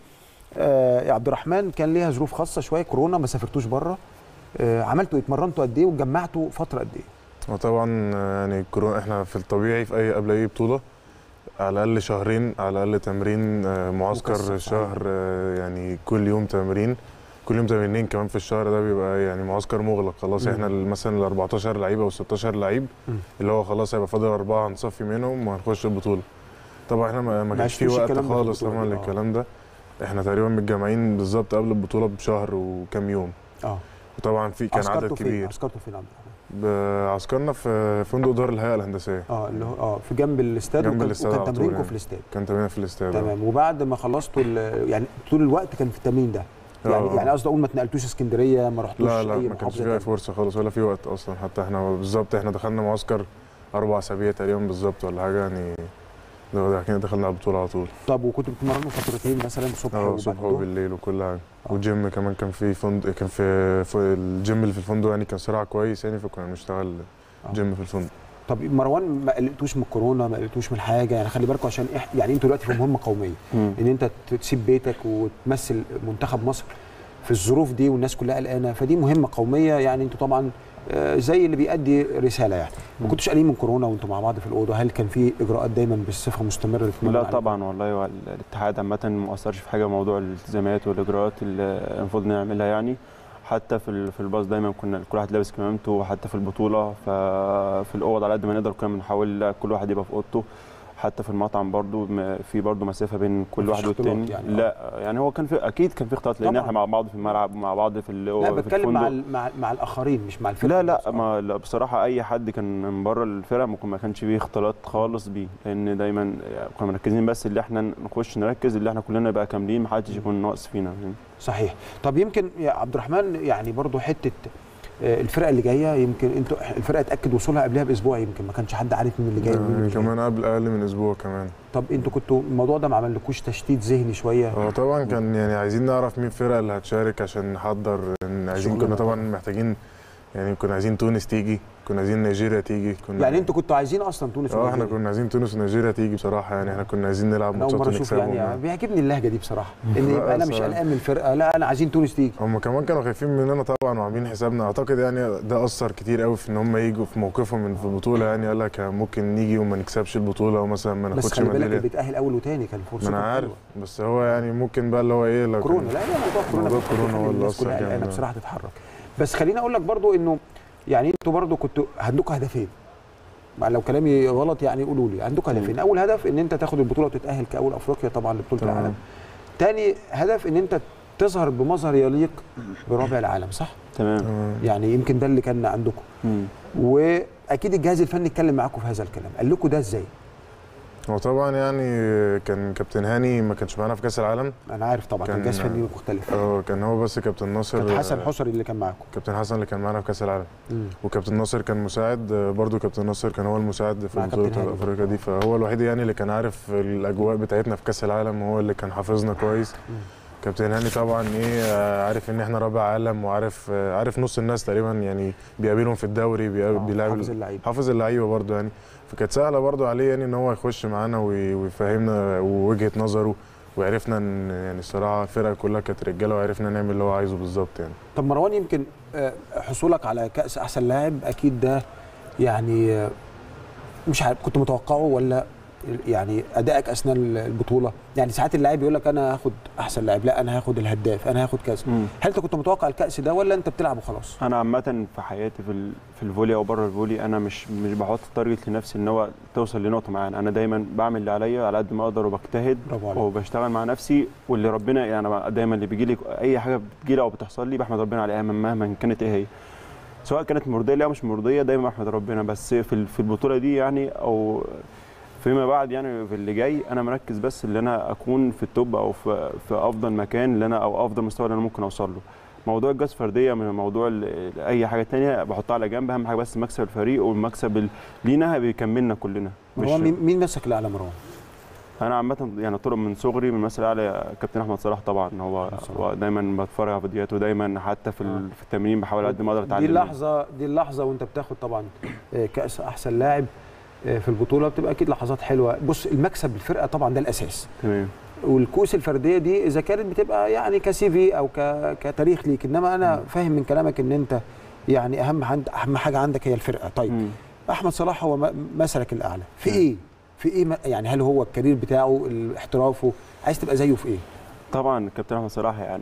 آه، يا عبد الرحمن كان ليها ظروف خاصه شويه كورونا ما سافرتوش بره آه، عملتوا اتمرنتوا قد ايه وجمعتوا فتره قد ايه وطبعا يعني كورونا احنا في الطبيعي في اي قبل اي بطوله على الاقل شهرين على الاقل تمرين آه، معسكر مكثف، صحيح. شهر آه، يعني كل يوم تمرين كل يوم تمرينين كمان في الشهر ده بيبقى يعني معسكر مغلق خلاص مم. احنا ال- مثلا ال 14 لعيبه او 16 لعيب مم. اللي هو خلاص هيبقى فاضل اربعه هنصفي منهم وهنخش البطوله طبعا احنا ما ما كانش في عشتوش وقت الكلام ده في خالص البطولة طبعا دي، آه. للكلام ده احنا تقريبا متجمعين بالظبط قبل البطوله بشهر وكام يوم اه وطبعا في كان عدد عسكرتوا فين كبير عسكرتوا فين يا عبد الرحمن عسكرنا في فندق دار الهيئه الهندسيه اه اللي هو اه في جنب الاستاد جنب وكان, الاستاد وكان على طول تمرينكم يعني. في الاستاد كان تمرين في الاستاد آه. تمام وبعد ما خلصتوا ال- يعني طول الوقت كان في التمرين ده يعني آه. يعني قصدي اقول ما اتنقلتوش اسكندريه ما رحتوش لا لا اي ما كانش محافظه فيها تانية. فرصه خالص ولا في وقت اصلا حتى احنا بالظبط احنا دخلنا معسكر اربع اسابيع تقريبا بالظبط ولا حاجه يعني ده ده كده دخلنا على البطوله على طول طب وكنتوا بتتمرنوا فترتين مثلا الصبح اه وبعد الصبح الظهر؟ وبالليل وكل حاجه آه. وجيم كمان كان في فندق كان في, في الجيم اللي في الفندق يعني كان صراع كويس يعني فكنا بنشتغل آه. جيم في الفندق طب مروان ما قلقتوش من الكورونا ما قلقتوش من حاجه يعني خلي بالكم عشان إح... يعني انتوا دلوقتي في مهمه قوميه مم. ان انت تسيب بيتك وتمثل منتخب مصر في الظروف دي والناس كلها قلقانه فدي مهمه قوميه يعني انتوا طبعا آه، زي اللي بيأدي رساله يعني ما كنتوش قلقين من كورونا وانتوا مع بعض في الاوضه هل كان في اجراءات دايما بصفه مستمره للتمرين لا عليها؟ طبعا والله هو الاتحاد عامة ما أثرش في حاجة موضوع الالتزامات والإجراءات اللي المفروض نعملها يعني حتى في ال- في الباص دايما كنا كل واحد لابس كمامته وحتى في البطولة ففي الأوض على قد ما نقدر كنا بنحاول كل واحد يبقى في أوضته حتى في المطعم برضو م- في برضو مسافة بين كل مفيش واحد اختلاط والتاني يعني، آه. لا يعني هو كان في أكيد كان في اختلاط لأن طبعاً. احنا مع بعض في الملعب مع بعض في ال- لا في بتكلم مع الفندق. ال- مع مع الاخرين مش مع الفرقه لا لا نفسها. ما لا بصراحة أي حد كان من بره الفرقة ممكن ما كانش فيه اختلاط خالص بيه لأن دايما كنا مركزين بس اللي احنا نخش نركز اللي احنا كلنا نبقى كاملين محدش يكون ناقص فينا صحيح طب يمكن يا عبد الرحمن يعني برضو حته آه، الفرقه اللي جايه يمكن انتوا الفرقه اتاكد وصولها قبلها باسبوع يمكن ما كانش حد عارف مين اللي جاي ومين يعني اللي جاي كمان قبل اقل من اسبوع كمان طب انتوا كنتوا الموضوع ده ما عملكوش تشتيت ذهني شويه هو طبعا كان يعني عايزين نعرف مين الفرقه اللي هتشارك عشان نحضر إن عايزين شغلنا كنا طبعا طبعاً. محتاجين يعني كنا عايزين تونس تيجي كنا عايزين نيجيريا تيجي كنا يعني انتوا كنتوا عايزين اصلا تونس اه احنا ونيجيريا. كنا عايزين تونس ونيجيريا تيجي بصراحه يعني احنا كنا عايزين نلعب انا اول ماتشات مره اشوف ونكسبهم يعني بيعجبني اللهجه دي بصراحه ان لا، يبقى انا مش صراحة. قلقان من الفرقه لا انا عايزين تونس تيجي هم كمان كانوا خايفين مننا طبعا وعاملين حسابنا اعتقد يعني ده اثر كتير قوي في ان هم يجوا في موقفهم في البطوله يعني قال لك ممكن نيجي وما نكسبش البطوله ومثلا ما بس ناخدش خلي بالك اللي ميداليه بيتاهل اول وتاني كان ما فرصته انا عارف حلوة. بس هو يعني ممكن بقى اللي هو ايه لو كورونا كان- لا لا موضوع كورونا موضوع بيخلي كورونا هو اللي الناس أثر كلها جامد. قلقانه بصراحه تتحرك بس خليني اقول لك برضو انه يعني انتوا برضو كنتوا عندكم هدفين مع لو كلامي غلط يعني قولوا لي عندكم هدفين اول هدف ان انت تاخد البطوله وتتاهل كاول افريقيا طبعا لبطوله تمام. العالم تاني هدف ان انت تظهر بمظهر يليق برابع العالم صح تمام تمام. يعني يمكن ده اللي كان عندكم مم. واكيد الجهاز الفني اتكلم معاكم في هذا الكلام قال لكم ده ازاي هو طبعا يعني كان كابتن هاني ما كانش معانا في كاس العالم انا عارف طبعا كان كان- جهاز فني مختلف اه كان هو بس كابتن ناصر كان حسن حسري اللي كان معاكم كابتن حسن اللي كان معانا في كاس العالم مم. وكابتن ناصر كان مساعد آه، برضو كابتن ناصر كان هو المساعد في مع بطوله كابتن هاني افريقيا دي فهو الوحيد يعني اللي كان عارف الاجواء بتاعتنا في كاس العالم هو اللي كان حافظنا كويس كابتن هاني طبعا ايه آه، عارف ان احنا رابع عالم وعارف آه، عارف نص الناس تقريبا يعني بيقابلهم في الدوري بيقابل- آه، بيلعب حافظ اللعيبه حافظ اللعيبه برضو يعني فكانت سهله برضو عليه يعني ان هو يخش معانا وي- ويفهمنا ووجهه نظره وعرفنا ان يعني الصراحه الفرقه كلها كانت رجاله وعرفنا نعمل اللي هو عايزه بالظبط يعني طب مروان يمكن آه، حصولك على كاس احسن لاعب اكيد ده يعني آه، مش عارف كنت متوقعه ولا يعني ادائك اثناء البطوله يعني ساعات اللاعب يقول لك انا هاخد احسن لاعب لا انا هاخد الهداف انا هاخد كاس مم. هل انت كنت متوقع الكاس ده ولا انت بتلعب وخلاص انا عامه في حياتي في ال- في الفولي او بره الفولي انا مش مش بحط تارجت لنفسي ان هو توصل لنقطه معينه انا دايما بعمل اللي عليا على قد ما اقدر وبجتهد برافو عليك وبشتغل مع نفسي واللي ربنا يعني أنا دايما اللي بيجي لي اي حاجه بتجي لي او بتحصل لي بحمد ربنا عليها مهما كانت ايه هي سواء كانت مرضيه لي او مش مرضيه دايما بحمد ربنا بس في ال- في البطوله دي يعني او فيما بعد يعني في اللي جاي انا مركز بس ان انا اكون في التوب او في في افضل مكان اللي انا او افضل مستوى اللي انا ممكن اوصل له موضوع الجاز فرديه من موضوع ال- اي حاجه تانية بحطها على جنب اهم حاجه بس مكسب الفريق والمكسب ال- لينا بيكملنا كلنا مش مروان مين مين مسك الاعلى مروان انا عامه يعني طرق من صغري من مثل اعلى كابتن احمد صلاح طبعا هو, هو دايما بتفرج على فيديوهاته دايما حتى في, ال- في التمرين بحاول قد ما اقدر اتعلم دي منه. اللحظه دي اللحظه وانت بتاخد طبعا آه، كاس احسن لاعب آه، في البطوله بتبقى اكيد لحظات حلوه بص المكسب بالفرقه طبعا ده الاساس تمام والكوس الفرديه دي اذا كانت بتبقى يعني كسي في او ك... كتاريخ ليك انما انا فاهم من كلامك ان انت يعني اهم عند اهم حاجه عندك هي الفرقه طيب مم. احمد صلاح هو م- مثلك الاعلى في ايه في ايه م- يعني هل هو الكارير بتاعه ال- احترافه عايز تبقى زيه في ايه طبعا الكابتن احمد صلاح يعني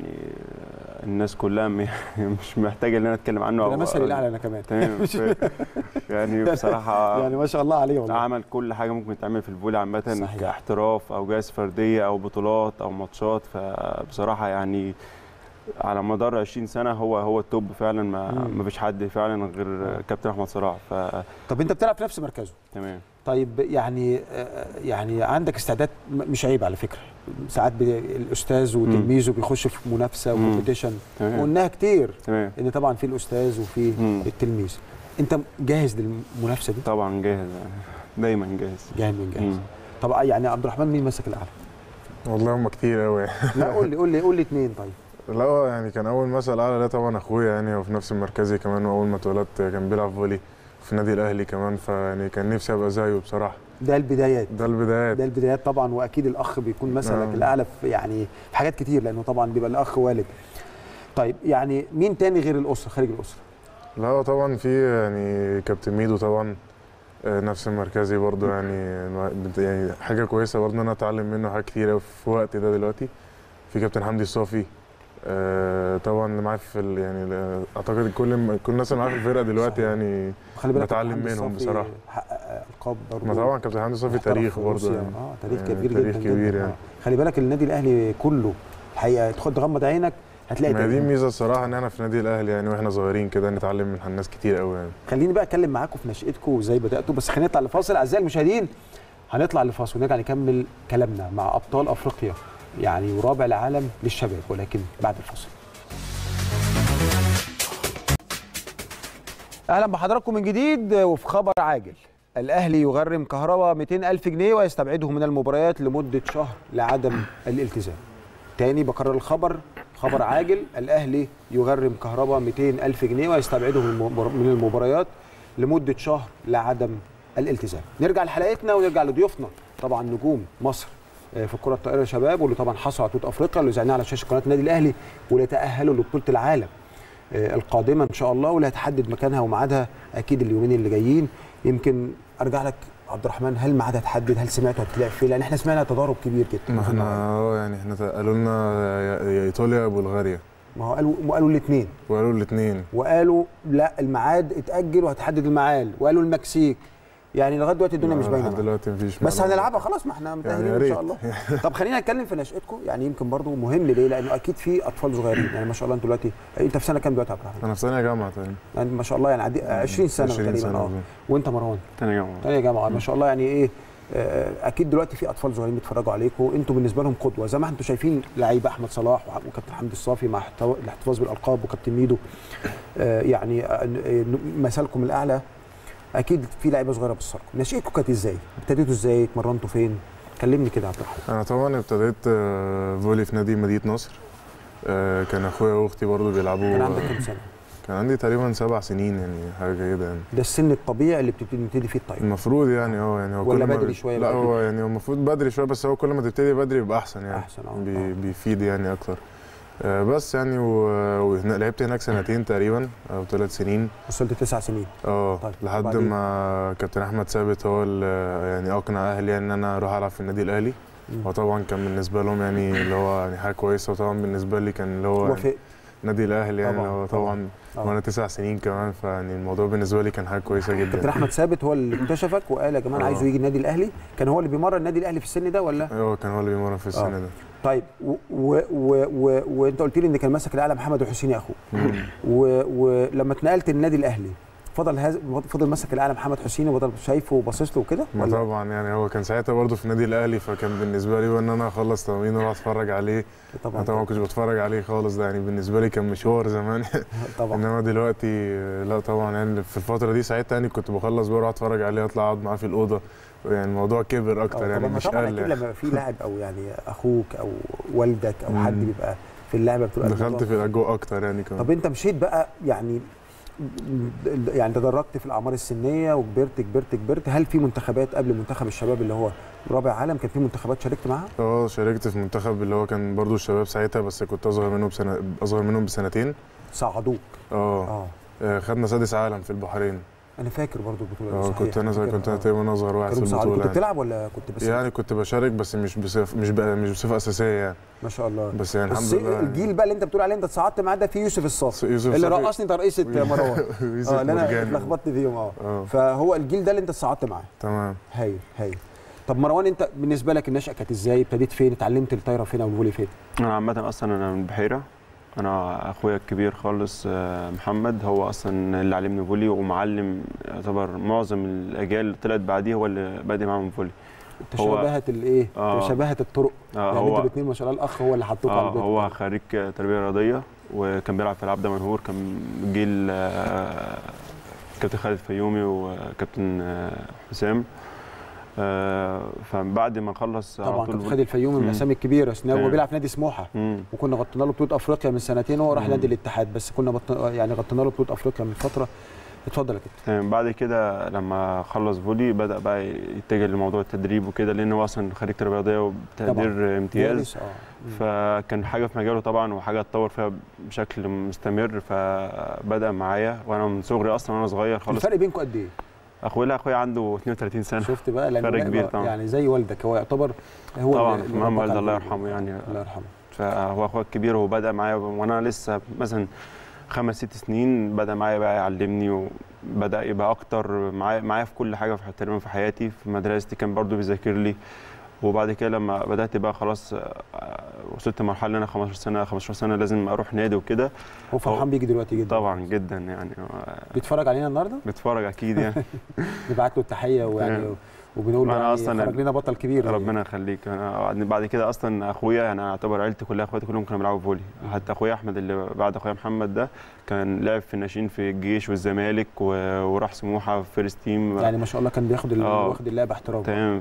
الناس كلها م- مش محتاجه ان انا اتكلم عنه انا أو- مثلي الاعلى انا كمان تمام مش- يعني بصراحه يعني ما شاء الله عليه والله عمل كل حاجه ممكن تعمل في الفولي عامه صحيح. كاحتراف او جائزه فرديه او بطولات او ماتشات فبصراحه يعني على مدار 20 سنه هو هو التوب فعلا ما مم. ما فيش حد فعلا غير كابتن احمد صلاح فتمام طب انت بتلعب في نفس مركزه طيب يعني آه، يعني عندك استعداد م- مش عيب على فكره ساعات بي- الاستاذ وتلميذه بيخش في منافسه مم. وكومبيتيشن تمام وقلناها كتير تمام ان طبعا في الاستاذ وفي مم. التلميذ انت جاهز للمنافسه دي طبعا جاهز يعني دايما جاهز جاهز من جاهز مم. طب يعني عبد الرحمن مين مسك الاعلى والله هم كتير قوي لا قول لي قول لي قول لي اثنين طيب لا هو يعني كان اول مثل اعلى ده طبعا اخويا يعني هو في نفس مركزي كمان واول ما اتولدت كان بيلعب فولي في النادي الاهلي كمان فيعني كان نفسي ابقى زيه بصراحه ده البدايات ده البدايات ده البدايات طبعا واكيد الاخ بيكون مثلك نعم. الاعلى في يعني في حاجات كتير لانه طبعا بيبقى الاخ والد طيب يعني مين تاني غير الاسره خارج الاسره لا هو طبعا في يعني كابتن ميدو طبعا آه، نفس مركزي برضو يعني الوا- يعني حاجه كويسه برضو ان انا اتعلم منه حاجات كتير أوي في وقتي ده دلوقتي في كابتن حمدي الصافي آه، طبعا اللي معايا في ال- يعني ال- اعتقد كل كل الناس اللي معايا في الفرقه دلوقتي صحيح. يعني خلي بالك بتعلم محمد منهم صافي بصراحة. حقق القاب برضه ما طبعا كابتن حمدي الصافي محترف تاريخ في برضو روسيا. يعني اه تاريخ يعني كبير تاريخ جدا كبير جدا. يعني. آه. خلي بالك النادي الاهلي كله الحقيقه تدخل تغمض عينك هتلاقي ما هي دي تاريخ. الميزه الصراحه ان احنا في النادي الاهلي يعني واحنا صغيرين كده نتعلم من ناس كتير قوي يعني خليني بقى اتكلم معاكم في نشأتكم وازاي بداتوا بس خلينا نطلع لفاصل اعزائي المشاهدين هنطلع لفاصل ونرجع نكمل كلامنا مع ابطال افريقيا يعني ورابع العالم للشباب ولكن بعد الفاصل اهلا بحضراتكم من جديد وفي خبر عاجل الاهلي يغرم كهربا 200 الف جنيه ويستبعده من المباريات لمده شهر لعدم الالتزام تاني بكرر الخبر خبر عاجل الاهلي يغرم كهربا 200 الف جنيه ويستبعده من المبار- من المباريات لمده شهر لعدم الالتزام نرجع لحلقتنا ونرجع لضيوفنا طبعا نجوم مصر آه، في الكره الطائره شباب واللي طبعا حصلوا على بطوله افريقيا اللي زعناها على شاشه قناه النادي الاهلي واللي تاهلوا لبطوله العالم آه، القادمه ان شاء الله واللي هتحدد مكانها وميعادها اكيد اليومين اللي جايين يمكن ارجع لك عبد الرحمن هل ميعادها هتحدد هل سمعتوا هتتلعب فين لان احنا سمعنا تضارب كبير جدا ما احنا اه يعني احنا قالوا لنا يا يا ايطاليا يا بلغاريا ما هو قالوا قالوا الاثنين وقالوا الاثنين وقالوا لا الميعاد اتاجل وهتحدد الميعاد وقالوا المكسيك يعني لغايه دلوقتي الدنيا مش باينه لحد معانا. دلوقتي مفيش بس معلومة. هنلعبها خلاص ما احنا متاهلين يا ان شاء ريت. الله طب خلينا نتكلم في نشأتكم يعني يمكن برضو مهم ليه لانه اكيد في اطفال صغيرين يعني ما شاء الله انتوا دلوقتي انت في سنه كام دلوقتي يا عبد الرحمن؟ انا في ثانيه جامعه تقريبا يعني ما شاء الله يعني عدي 20 سنه 20 تقريبا سنة اه بالظبط. وانت مروان تاني جامعه تانية جامعه ما شاء الله يعني ايه آه، اكيد دلوقتي في اطفال صغيرين بيتفرجوا عليكم انتوا بالنسبه لهم قدوه زي ما انتوا شايفين لعيبه احمد صلاح وح- وكابتن حمدي الصافي مع احتوا- الاحتفاظ بالالقاب وكابتن ميدو آه، يعني آه، آه، مثلكم الاعلى اكيد في لعيبه صغيره بتصركم نشأتكم كانت ازاي؟ ابتديتوا ازاي؟ اتمرنتوا فين؟ كلمني كده يا عبد الرحمن انا طبعا ابتديت آه، فولي في نادي مدينه نصر آه، كان اخويا واختي برضو بيلعبوا كان عندك كام سنه؟ كان عندي تقريبا سبع سنين يعني حاجه كده يعني ده السن الطبيعي اللي بتبتدي نبتدي فيه الطايره المفروض يعني اه يعني هو ولا كل ما بدري بي- شوية لا بقى هو يعني هو المفروض بدري شويه بس هو كل ما تبتدي بدري يبقى احسن يعني احسن اه بي آه. بيفيد يعني اكتر آه، بس يعني و- ولعبت هناك سنتين تقريبا او ثلاث سنين وصلت تسع سنين اه طيب، لحد وبعدين؟ ما كابتن احمد ثابت هو اللي يعني اقنع اهلي ان انا اروح العب في النادي الاهلي مم. وطبعا كان بالنسبه لهم يعني اللي هو يعني حاجه كويسه وطبعا بالنسبه لي كان اللي هو يعني وافقت نادي الاهلي يعني طبعاً، اللي هو طبعاً. طبعا آه. وانا تسع سنين كمان فيعني الموضوع بالنسبه لي كان حاجه كويسه كابتن جدا احمد ثابت هو اللي اكتشفك وقال يا جماعه انا آه. عايزه يجي النادي الاهلي كان هو اللي بيمرن النادي الاهلي في السن ده ولا هو كان هو اللي بيمرن في السنه آه. ده طيب و- و- و- و- وانت قلت لي ان كان ماسك الاعلى محمد الحسيني اخوه و- ولما اتنقلت النادي الاهلي فضل هز... فضل ماسك الاعلى محمد حسين وفضل شايفه وباصص له وكده ما ولا طبعا يعني هو كان ساعتها برضه في النادي الاهلي فكان بالنسبه لي بقى ان انا اخلص تمرين واروح اتفرج عليه طبعا انا طبعا ما كنتش بتفرج عليه خالص ده يعني بالنسبه لي كان مشوار زمان طبعا انما دلوقتي آه، لا طبعا يعني في الفتره دي ساعتها يعني كنت بخلص بروح اتفرج عليه اطلع اقعد معاه في الاوضه يعني الموضوع كبر اكتر آه، يعني طبعا مش طبعا قل اكيد يعني. لما يبقى في لاعب او يعني اخوك او والدك او مم. حد بيبقى في اللعبه بتبقى دخلت الموضوع- في الاجواء اكتر يعني كمان طب انت مشيت بقى يعني يعني تدرجت في الاعمار السنيه وكبرت كبرت كبرت هل في منتخبات قبل منتخب الشباب اللي هو رابع عالم كان في منتخبات شاركت معاها؟ اه شاركت في منتخب اللي هو كان برضو الشباب ساعتها بس كنت اصغر منه بسنه اصغر منهم بسنتين صعدوك اه اه آه، خدنا سادس عالم في البحرين انا فاكر برضو البطوله دي اه صحيح، كنت انا فاكر، كنت آه. انا تقريبا اصغر واحد في كانوا مساعدين. البطوله كنت يعني. بتلعب ولا كنت بس يعني كنت بشارك بس مش بصف مش بقى مش بصفه اساسيه يعني ما شاء الله بس يعني بس الحمد لله الجيل بقى اللي انت بتقول عليه انت اتصعدت معاه ده في يوسف الصافي يوسف اللي صافي. رقصني ترقيصه مروان يوسف اه اللي انا مرجاني. اتلخبطت فيهم اه اه فهو الجيل ده اللي انت اتصعدت معاه تمام هايل هايل طب مروان انت بالنسبه لك النشأة كانت ازاي؟ ابتديت فين؟ اتعلمت الطايره فين او الفولي فين؟ انا عامه اصلا انا من البحيره انا اخويا الكبير خالص آه، محمد هو اصلا اللي علمني فولي ومعلم يعتبر معظم الاجيال اللي طلعت بعديه هو اللي بادئ معاهم فولي هو- تشابهت الايه؟ آه. تشابهت الطرق آه يعني هو انتوا الاثنين ما شاء الله الاخ هو اللي حطوك على اه البيت هو خريج تربيه رياضيه وكان بيلعب في العبده منهور كان جيل آه، كابتن خالد فيومي وكابتن آه، حسام آه، فبعد ما خلص على طبعا طول كابتن خالد الفيومي من مم. الاسامي الكبيره سناوي هو تمام. بيلعب في نادي سموحه مم. وكنا غطينا له بطوله افريقيا من سنتين وهو راح مم. نادي الاتحاد بس كنا بط... يعني غطينا له بطوله افريقيا من فتره اتفضل يا كابتن تمام بعد كده لما خلص فولي بدا بقى يتجه لموضوع التدريب وكده لان هو اصلا خريج تربيه رياضيه وبتقدير امتياز دارس، اه مم. فكان حاجه في مجاله طبعا وحاجه اتطور فيها بشكل مستمر فبدا معايا وانا من صغري اصلا وانا صغير خالص الفرق بينكم قد ايه؟ اخويا لا اخويا عنده 32 سنه شفت بقى لأن فرق هو كبير طبعا يعني زي والدك هو يعتبر هو طبعا اللي- اللي مهما رباك والد على الله الفولي. يرحمه يعني الله يرحمه فهو اخويا الكبير وهو بدا معايا وانا لسه مثلا خمس ست سنين بدا معايا بقى يعلمني وبدا يبقى اكتر معايا معايا في كل حاجه في تقريبا في حياتي في مدرستي كان برضو بيذاكر لي وبعد كده لما بدات بقى خلاص آه، وصلت لمرحله ان انا 15 سنه 15 سنه لازم اروح نادي وكده هو فرحان بيجي دلوقتي جدا طبعا جدا يعني آه، بيتفرج علينا النهارده بيتفرج اكيد يعني نبعت له التحيه ويعني تمام. وبنقول له أنا يعني أصلاً- خرج لنا بطل كبير يعني. ربنا يخليك انا بعد- بعد كده اصلا اخويا انا اعتبر عيلتي كلها اخواتي كلهم كانوا بيلعبوا فولي حتى اخويا احمد اللي بعد اخويا محمد ده كان لعب في الناشئين في الجيش والزمالك و- وراح سموحه في فيرست تيم يعني ما شاء الله كان بياخد ال- آه. واخد اللعبه احتراف تمام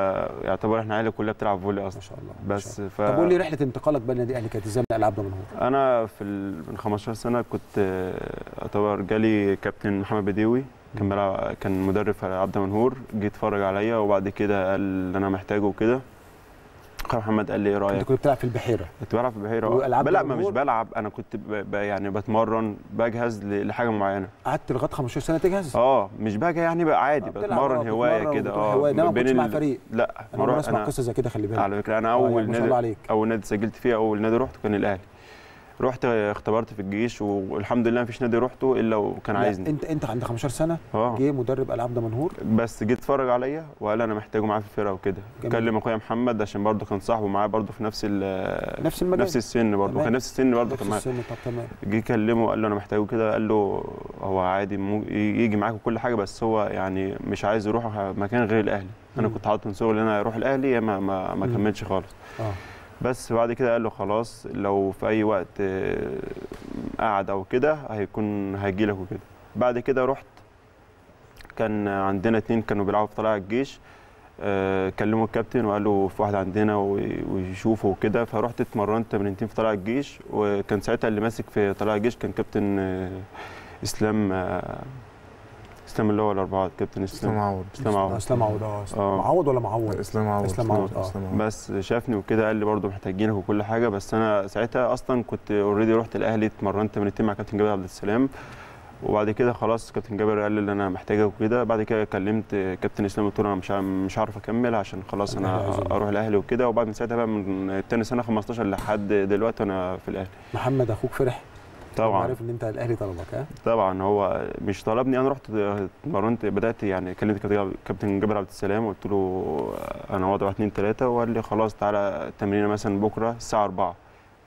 فيعتبر احنا عيله كلها بتلعب فولي اصلا ما شاء الله ما بس ف طب قول لي رحله انتقالك بقى النادي الاهلي كانت ازاي من العاب ده من هو انا في ال... من 15 سنه كنت آه، اعتبر جالي كابتن محمد بديوي كان بيلعب كان مدرب في عبد منهور جه اتفرج عليا وبعد كده قال اللي انا محتاجه وكده اخويا محمد قال لي ايه انت رايك كنت بتلعب في البحيره كنت بلعب في البحيره والألعاب بلعب ما بالجمهور؟ مش بلعب انا كنت ب... ب... يعني بتمرن بجهز ل... لحاجه معينه قعدت لغايه 15 سنه تجهز اه مش باجي يعني بقى عادي آه، بتلعب، بتمرن آه، هوايه بتتمرن كده وبتروح اه هواية. إنما ما بين كنتش مع ال- فريق. لا انا مرة- اول اسمع قصه زي كده خلي بالك على فكره انا آه، اول يعني ما شاء الله نادي عليك اول نادي سجلت فيه اول نادي رحت كان الاهلي رحت اختبرت في الجيش والحمد لله مفيش نادي رحته الا وكان لا، عايزني انت انت عند 15 سنه اه جه مدرب العاب ده منهور بس جه اتفرج عليا وقال انا محتاجه معاه في الفرقه وكده جميل. كلم اخويا محمد عشان برضه كان صاحبه معاه برضه في نفس ال- نفس المجال نفس السن برضه تمام. كان نفس السن برضه نفس كان معاه السن طب تمام جه كلمه قال له انا محتاجه كده قال له هو عادي مو- يجي معاك وكل حاجه بس هو يعني مش عايز يروح مكان غير الاهلي انا مم. كنت حاطط من صغري ان انا اروح الاهلي يا ما ما, ما مم. كملش خالص اه بس بعد كده قال له خلاص لو في اي وقت آه، قعد او كده هيكون هيجي لك وكده بعد كده رحت كان عندنا اتنين كانوا بيلعبوا في طلائع الجيش آه، كلموا الكابتن وقالوا في واحد عندنا وي- ويشوفوا وكده فرحت اتمرنت تمرينتين في طلائع الجيش وكان ساعتها اللي ماسك في طلائع الجيش كان كابتن آه، اسلام آه، اسلام اللي هو الاربعات كابتن اسلام اسلام عوض اسلام عوض اسلام عوض اه إسلام. آه. معوض ولا معوض اسلام عوض اسلام عوض اه اسلام عوض بس شافني وكده قال لي برضه محتاجينك وكل حاجه بس انا ساعتها اصلا كنت اوريدي رحت الاهلي اتمرنت تمرينتين مع كابتن جابر عبد السلام وبعد كده خلاص كابتن جابر قال لي ان انا محتاجك وكده بعد كده كلمت كابتن اسلام قلت له انا مش ع- مش عارف اكمل عشان خلاص انا الأهلي عايزين. اروح الاهلي وكده وبعد من ساعتها بقى من تاني سنه 15 لحد دلوقتي انا في الاهلي محمد اخوك فرح طبعا عارف ان انت الاهلي طلبك ها طبعا هو مش طلبني انا رحت اتمرنت بدات يعني كلمت كابتن- كابتن جابر عبد السلام وقلت له انا وضع 1 2 3 وقال لي خلاص تعالى التمرين مثلا بكره الساعه 4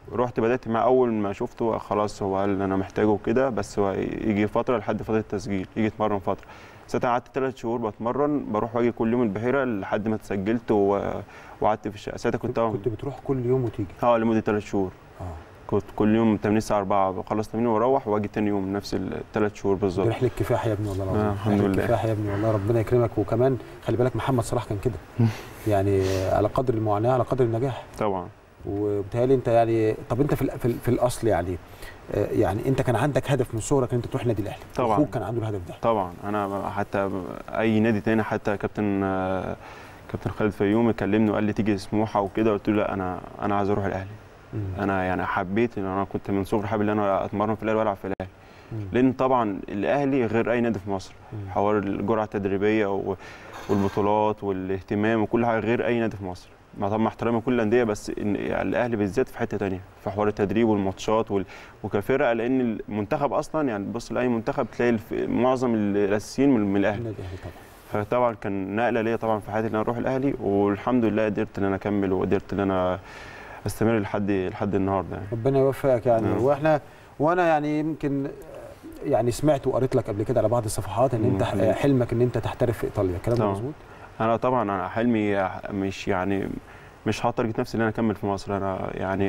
رحت بدات مع اول ما شفته خلاص هو قال انا محتاجه كده بس هو يجي فتره لحد فتره التسجيل يجي يتمرن فتره ساعتها قعدت ثلاث شهور بتمرن بروح واجي كل يوم البحيره لحد ما اتسجلت و... وقعدت في الشقه ساعتها كنت كنت بتروح كل يوم وتيجي اه لمده ثلاث شهور اه كنت كل يوم تمرين الساعه 4 بخلص تمرين واروح واجي تاني يوم نفس الثلاث شهور بالظبط رحلة كفاح يا ابني والله العظيم آه، الحمد رحلة لله. كفاح يا ابني والله ربنا يكرمك وكمان خلي بالك محمد صلاح كان كده يعني على قدر المعاناه على قدر النجاح طبعا وبالتالي انت يعني طب انت في ال- في, ال- في الاصل يعني آه، يعني انت كان عندك هدف من صغرك ان انت تروح النادي الاهلي طبعاً. اخوك كان عنده الهدف ده طبعا انا حتى اي نادي تاني حتى كابتن آه، كابتن خالد فيوم كلمني وقال لي تيجي سموحه وكده قلت له لا انا انا عايز اروح الاهلي مم. انا يعني حبيت ان انا كنت من صغري حابب ان انا اتمرن في الاهلي والعب في الاهلي مم. لان طبعا الاهلي غير اي نادي في مصر مم. حوار الجرعه التدريبيه و- والبطولات والاهتمام وكل حاجه غير اي نادي في مصر مع طبعا احترامي كل الانديه بس إن يعني الاهلي بالذات في حته تانية في حوار التدريب والماتشات وال... وكفرقه لان المنتخب اصلا يعني بص لاي منتخب تلاقي الف... معظم الاساسيين من, من الاهلي النادي الاهلي طبعا فطبعا كان نقله ليا طبعا في حياتي ان انا اروح الاهلي والحمد لله قدرت ان انا اكمل وقدرت ان انا استمر لحد لحد النهارده يعني ربنا يوفقك يعني نعم. واحنا وانا يعني يمكن يعني سمعت وقريت لك قبل كده على بعض الصفحات ان انت مم. حلمك ان انت تحترف في ايطاليا الكلام ده طبعاً. مظبوط انا طبعا انا حلمي مش يعني مش حاطط تارجت نفسي ان انا اكمل في مصر انا يعني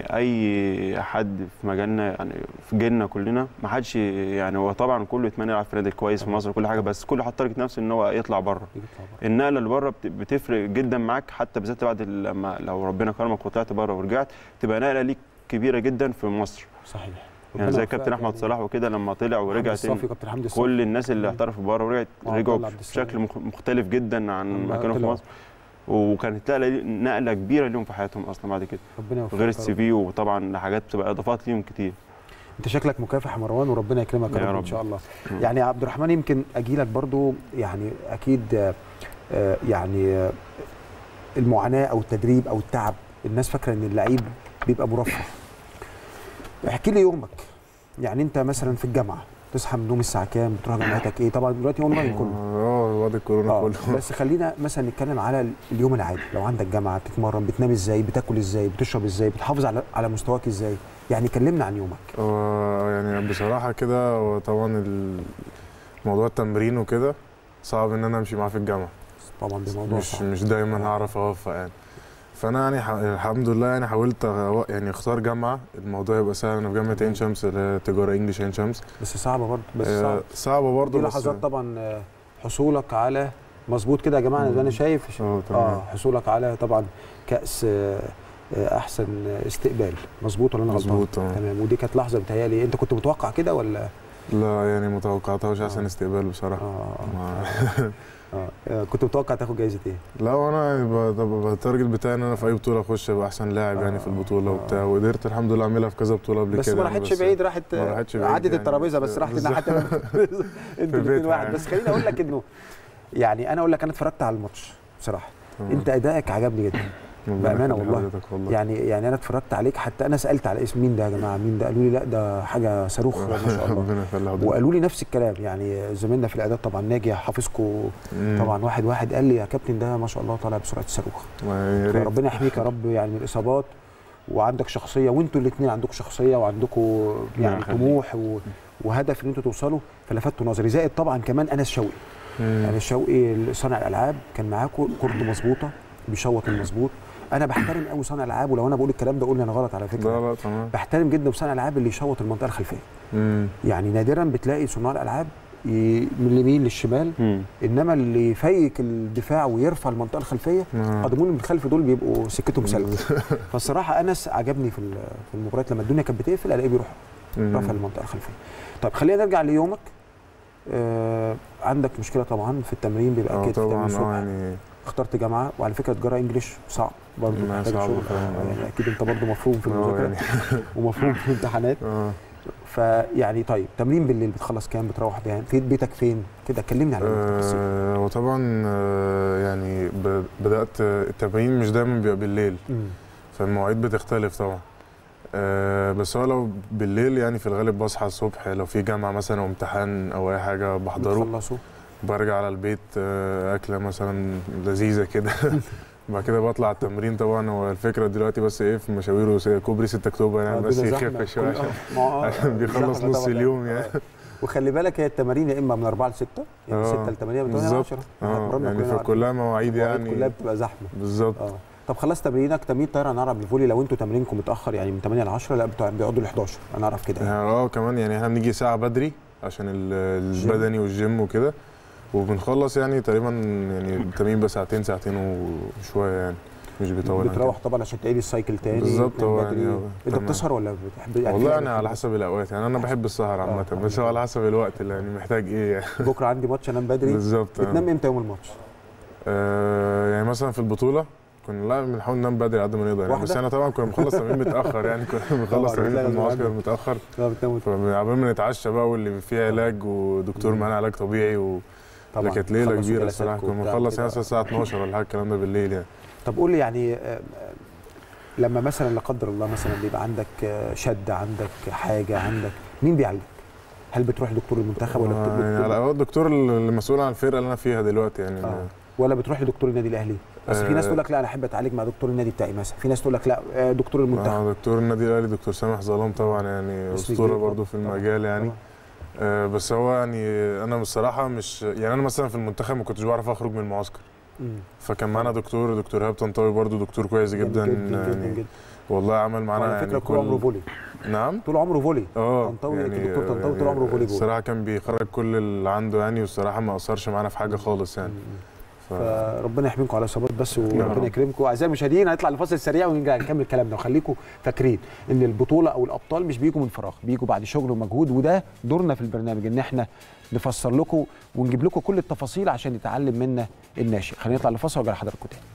اي حد في مجالنا يعني في جيلنا كلنا ما حدش يعني هو طبعا كله يتمنى يلعب في نادي كويس في مصر وكل حاجه بس كله حاطط تارجت نفسه ان هو يطلع بره يجي يطلع بره. النقله اللي بره بت- بتفرق جدا معاك حتى بالذات بعد لما لو ربنا كرمك وطلعت بره ورجعت تبقى نقله ليك كبيره جدا في مصر صحيح يعني ربنا زي يوفقك كابتن احمد يعني. صلاح وكده لما طلع ورجع حمدي تاني الصافي كابتن حمدي الصافي كل الناس اللي مم. احترفوا بره ورجعت وعبد رجعوا الله عبد السلام. بشكل مخ- مختلف جدا عن لما ما كانوا في طلعوا. مصر وكانت نقله نقله كبيره ليهم في حياتهم اصلا بعد كده ربنا يوفقك غير يا السي رب. في وطبعا حاجات بتبقى اضافات ليهم كتير انت شكلك مكافح يا مروان وربنا يكرمك يا يا رب, ان رب. شاء الله مم. يعني يا عبد الرحمن يمكن اجي لك برضو يعني اكيد آه، آه، يعني آه، المعاناه او التدريب او التعب الناس فاكره ان اللعيب بيبقى مرفه احكي لي يومك يعني انت مثلا في الجامعه تصحى من النوم الساعه كام بتروح جامعتك ايه طبعا دلوقتي اونلاين كله اه بعد الكورونا اه كله بس خلينا مثلا نتكلم على اليوم العادي لو عندك جامعه بتتمرن بتنام ازاي بتاكل ازاي بتشرب ازاي بتحافظ على على مستواك ازاي يعني كلمنا عن يومك هو يعني بصراحة كده هو طبعا ال- موضوع التمرين وكده صعب ان انا امشي معاه في الجامعة طبعا ده موضوع مش صعب مش دايما هعرف اوفق يعني فانا يعني ح- الحمد لله يعني حاولت أغ- يعني اختار جامعة الموضوع يبقى سهل انا في جامعة عين شمس اللي هي تجارة انجلش عين شمس بس صعبه برضه بس آه، صعب صعبة برضه دي بس لحظات طبعا آه، حصولك على مظبوط كده يا جماعه مم. انا شايف اه اه تمام حصولك على طبعا كاس آه، آه، احسن استقبال مظبوط ولا انا غلطان مظبوط اه تمام ودي كانت لحظه بتهيألي انت كنت متوقع كده ولا لا يعني متوقعتهاش احسن آه. استقبال بصراحة اه ما- اه آه، كنت متوقع تاخد جايزه ايه لا وانا يعني ب- ب- التارجت بتاعي ان انا في اي بطوله اخش ابقى احسن لاعب يعني في آه، البطوله آه. وبتاع وقدرت الحمد لله اعملها في كذا بطوله قبل بس كده ما يعني، راحتش بعيد راحت ما راحتش بعيد عدت يعني، الترابيزه بس راحت الناحيه التانية من الترابيزة. انتوا الاثنين بيتها واحد يعني. بس خليني اقول لك انه يعني انا اقول لك انا اتفرجت على الماتش بصراحه تمام. انت ادائك عجبني جدا ربنا بأمانة يخلي والله. حضرتك والله يعني يعني انا اتفرجت عليك حتى انا سالت على اسم مين ده يا جماعه مين ده قالوا لي لا ده حاجه صاروخ ما شاء الله ربنا يخلي حضرتك وقالوا لي نفس الكلام يعني زميلنا في الاعداد طبعا ناجي حافظكم مم. طبعا واحد واحد قال لي يا كابتن ده ما شاء الله طالع بسرعه الصاروخ ما يا ريت ربنا يحميك يا رب يعني من الاصابات وعندك شخصيه وانتوا الاثنين عندكم شخصيه وعندكم يعني يخليك. طموح و... وهدف ان انتوا توصلوا فلفتوا نظري زائد طبعا كمان انس شوقي مم. انس شوقي صانع الالعاب كان معاكم كورته مظبوطه بيشوط المظبوط انا بحترم قوي صانع الالعاب ولو انا بقول الكلام ده قول لي انا غلط على فكره لا لا تمام بحترم جدا صانع الالعاب اللي يشوط المنطقه الخلفيه مم. يعني نادرا بتلاقي صناع الالعاب ي- من اليمين للشمال مم. انما اللي يفيك الدفاع ويرفع المنطقه الخلفيه آه. قدمون من الخلف دول بيبقوا سكتهم سلبيه فالصراحه انس عجبني في ال- في المباريات لما الدنيا كانت بتقفل الاقيه بيروح مم. رافع المنطقه الخلفيه طيب خلينا نرجع ليومك آه عندك مشكله طبعا في التمرين بيبقى اه اكيد في التمرين طبعا اه الصبح يعني اخترت جامعه وعلى فكره تجاره انجليش صعب برضه ما محتاج صعب شغل فعلا، آه، آه. يعني اكيد انت برضه مفهوم في اه المذاكره يعني ومفهوم في الامتحانات اه فيعني طيب تمرين بالليل بتخلص كام بتروح بيان في بيتك فين كده كلمني على التفاصيل آه، وطبعا آه، يعني ب- بدات التمرين مش دايما بيبقى بالليل مم. فالمواعيد بتختلف طبعا آه بس هو لو بالليل يعني في الغالب بصحى الصبح لو في جامعة مثلا او امتحان او اي حاجة بحضره بتخلصوا برجع على البيت آه اكلة مثلا لذيذة كده بعد كده بطلع التمرين طبعا هو الفكره دلوقتي بس ايه في مشاوير وس- كوبري 6 اكتوبر يعني بس الدنيا زحمة. يخف شويه كل- عشان آه، ما هو- عشان بيخلص زحمة نص طبعاً. اليوم يعني وخلي بالك هي التمارين يا اما من 4 ل 6 يعني آه، 6 ل 8 من 8 ل بالظبط. 10 اه يعني فكلها مواعيد يعني كلها بتبقى زحمه بالظبط اه طب خلاص تمرينك تمرين طايره انا اعرف الفولي لو انتوا تمرينكم متاخر يعني من 8 ل 10 لا بتوع- بيقعدوا ل 11 انا اعرف كده يعني. يعني اه كمان يعني احنا بنيجي ساعه بدري عشان ال- البدني والجيم وكده وبنخلص يعني تقريبا يعني التمرين بقى ساعتين ساعتين وشويه يعني مش بيطول عن بتروح طبعا عشان تعيد السايكل تاني بالظبط تنام هو بدري. يعني هو انت تمام. بتسهر ولا بتحب كده. يعني والله في يعني ناس على حسب الاوقات يعني انا بحب السهر عامه آه، بس هو على حسب الوقت اللي يعني محتاج ايه يعني بكره عندي ماتش انام بدري بالظبط آه. بتنام امتى يوم الماتش؟ آه يعني مثلا في البطوله كنا لا بنحاول ننام بدري على قد ما نقدر يعني واحدة؟ بس انا طبعا كنا بنخلص تمرين متاخر يعني كنا بنخلص طبعاً، تمرين لا، في لازم المعسكر عندك. متاخر لا بتنام فعبال ما نتعشى بقى واللي فيه علاج ودكتور معانا علاج طبيعي و طبعاً. ده كانت ليله خلصوا كبيره جلساتكم الصراحه كنا وبتاع بنخلص كده. يعني الساعه 12 ولا حاجه الكلام ده بالليل يعني طب قول لي يعني آه، آه، لما مثلا لا قدر الله مثلا بيبقى عندك آه، شد عندك حاجه عندك مين بيعالجك؟ هل بتروح لدكتور المنتخب ولا آه، يعني بتروح على هو الدكتور اللي مسؤول عن الفرقه اللي انا فيها دلوقتي يعني آه. ولا بتروح لدكتور النادي الاهلي؟ بس في ناس آه. تقول لك لا انا احب اتعالج مع دكتور النادي بتاعي مثلا، في ناس تقول لك لا آه، دكتور المنتخب آه دكتور النادي الاهلي دكتور سامح ظلام طبعا يعني اسم اسطوره كبير برضه في طبعاً. المجال يعني طبعاً. آه بس هو يعني انا بصراحه مش يعني انا مثلا في المنتخب ما كنتش بعرف اخرج من المعسكر مم. فكان معانا دكتور دكتور ايهاب طنطاوي برضه دكتور كويس جدا, جدا جدا يعني جدا والله عمل معانا على يعني فكره طول عمره فولي نعم طول عمره فولي اه طنطاوي دكتور طنطاوي طول عمره فولي بول الصراحه كان بيخرج كل اللي عنده يعني والصراحه ما اثرش معانا في حاجه خالص يعني ف... فربنا يحميكم على اصابات بس وربنا رب. يكرمكم اعزائي المشاهدين هنطلع لفاصل سريع ونرجع نكمل كلامنا وخليكم فاكرين ان البطوله او الابطال مش بيجوا من فراغ بيجوا بعد شغل ومجهود وده دورنا في البرنامج ان احنا نفسر لكم ونجيب لكم كل التفاصيل عشان يتعلم منا الناشئ خلينا نطلع لفاصل وارجع لحضراتكم تاني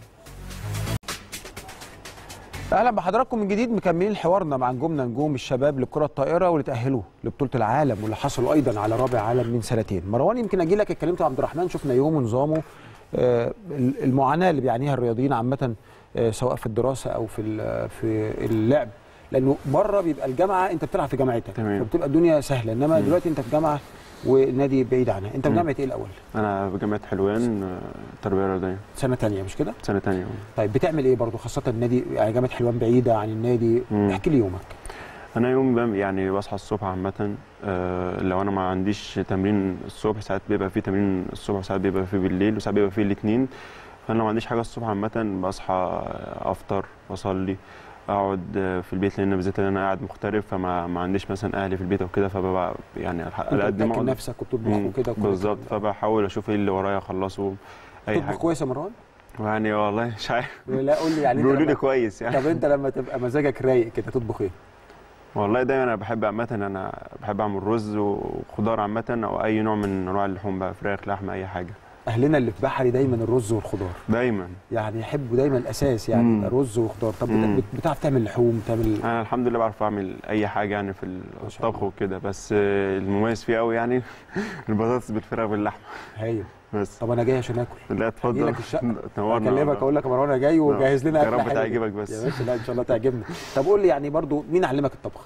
اهلا بحضراتكم من جديد مكملين حوارنا مع نجومنا نجوم الشباب للكره الطائره واللي تاهلوا لبطوله العالم واللي حصلوا ايضا على رابع عالم من سنتين مروان يمكن اجي لك اتكلمت مع عبد الرحمن شفنا يوم ونظامه آه، المعاناه اللي بيعانيها الرياضيين عامه آه، سواء في الدراسه او في ال- في اللعب لانه بره بيبقى الجامعه انت بتلعب في جامعتك تمام. فبتبقى الدنيا سهله انما مم. دلوقتي انت في جامعه والنادي بعيد عنها انت في مم. جامعه ايه الاول انا في جامعه حلوان آه، تربيه رياضيه سنه تانية مش كده سنه تانية طيب بتعمل ايه برضو خاصه النادي يعني جامعه حلوان بعيده عن النادي مم. احكي لي يومك انا يوم بم يعني بصحى الصبح عامه آه، لو انا ما عنديش تمرين الصبح ساعات بيبقى فيه تمرين الصبح وساعات بيبقى فيه بالليل وساعات بيبقى فيه الاثنين فانا لو ما عنديش حاجه الصبح عامه بصحى آه، افطر واصلي اقعد آه، في البيت لان بالذات لان انا قاعد مغترب فما ما عنديش مثلا اهلي في البيت او كده فببقى يعني على انت قد ما بتاكل أقدر- نفسك وبتطبخ مم، وكده وكل بالظبط الكلام فبحاول اشوف ايه اللي ورايا اخلصه ده. اي تطبخ حاجه كويس يا مروان يعني والله مش عارف لا قول لي يعني انت بيقولوا لي لما- كويس يعني طب انت لما تبقى مزاجك رايق كده تطبخ ايه والله دايما انا بحب عامه انا بحب اعمل رز وخضار عامه او اي نوع من انواع اللحوم بقى فراخ لحمه اي حاجه اهلنا اللي في بحري دايما الرز والخضار دايما يعني يحبوا دايما الاساس يعني مم. يبقى رز وخضار طب مم. بت- بتعرف تعمل لحوم تعمل انا الحمد لله بعرف اعمل اي حاجه يعني في ما شاء الطبخ وكده بس آه، المميز فيه قوي يعني البطاطس بالفراخ باللحمه هايل بس طب انا جاي عشان اكل لا اجي اتفضل لك الشقه تنورنا اكلمك والله. اقول لك يا مروان انا جاي وجهز لنا يا اكل رب حلو تعجبك بس. يا باشا لا ان شاء الله تعجبنا طب قول لي يعني برضو مين علمك الطبخ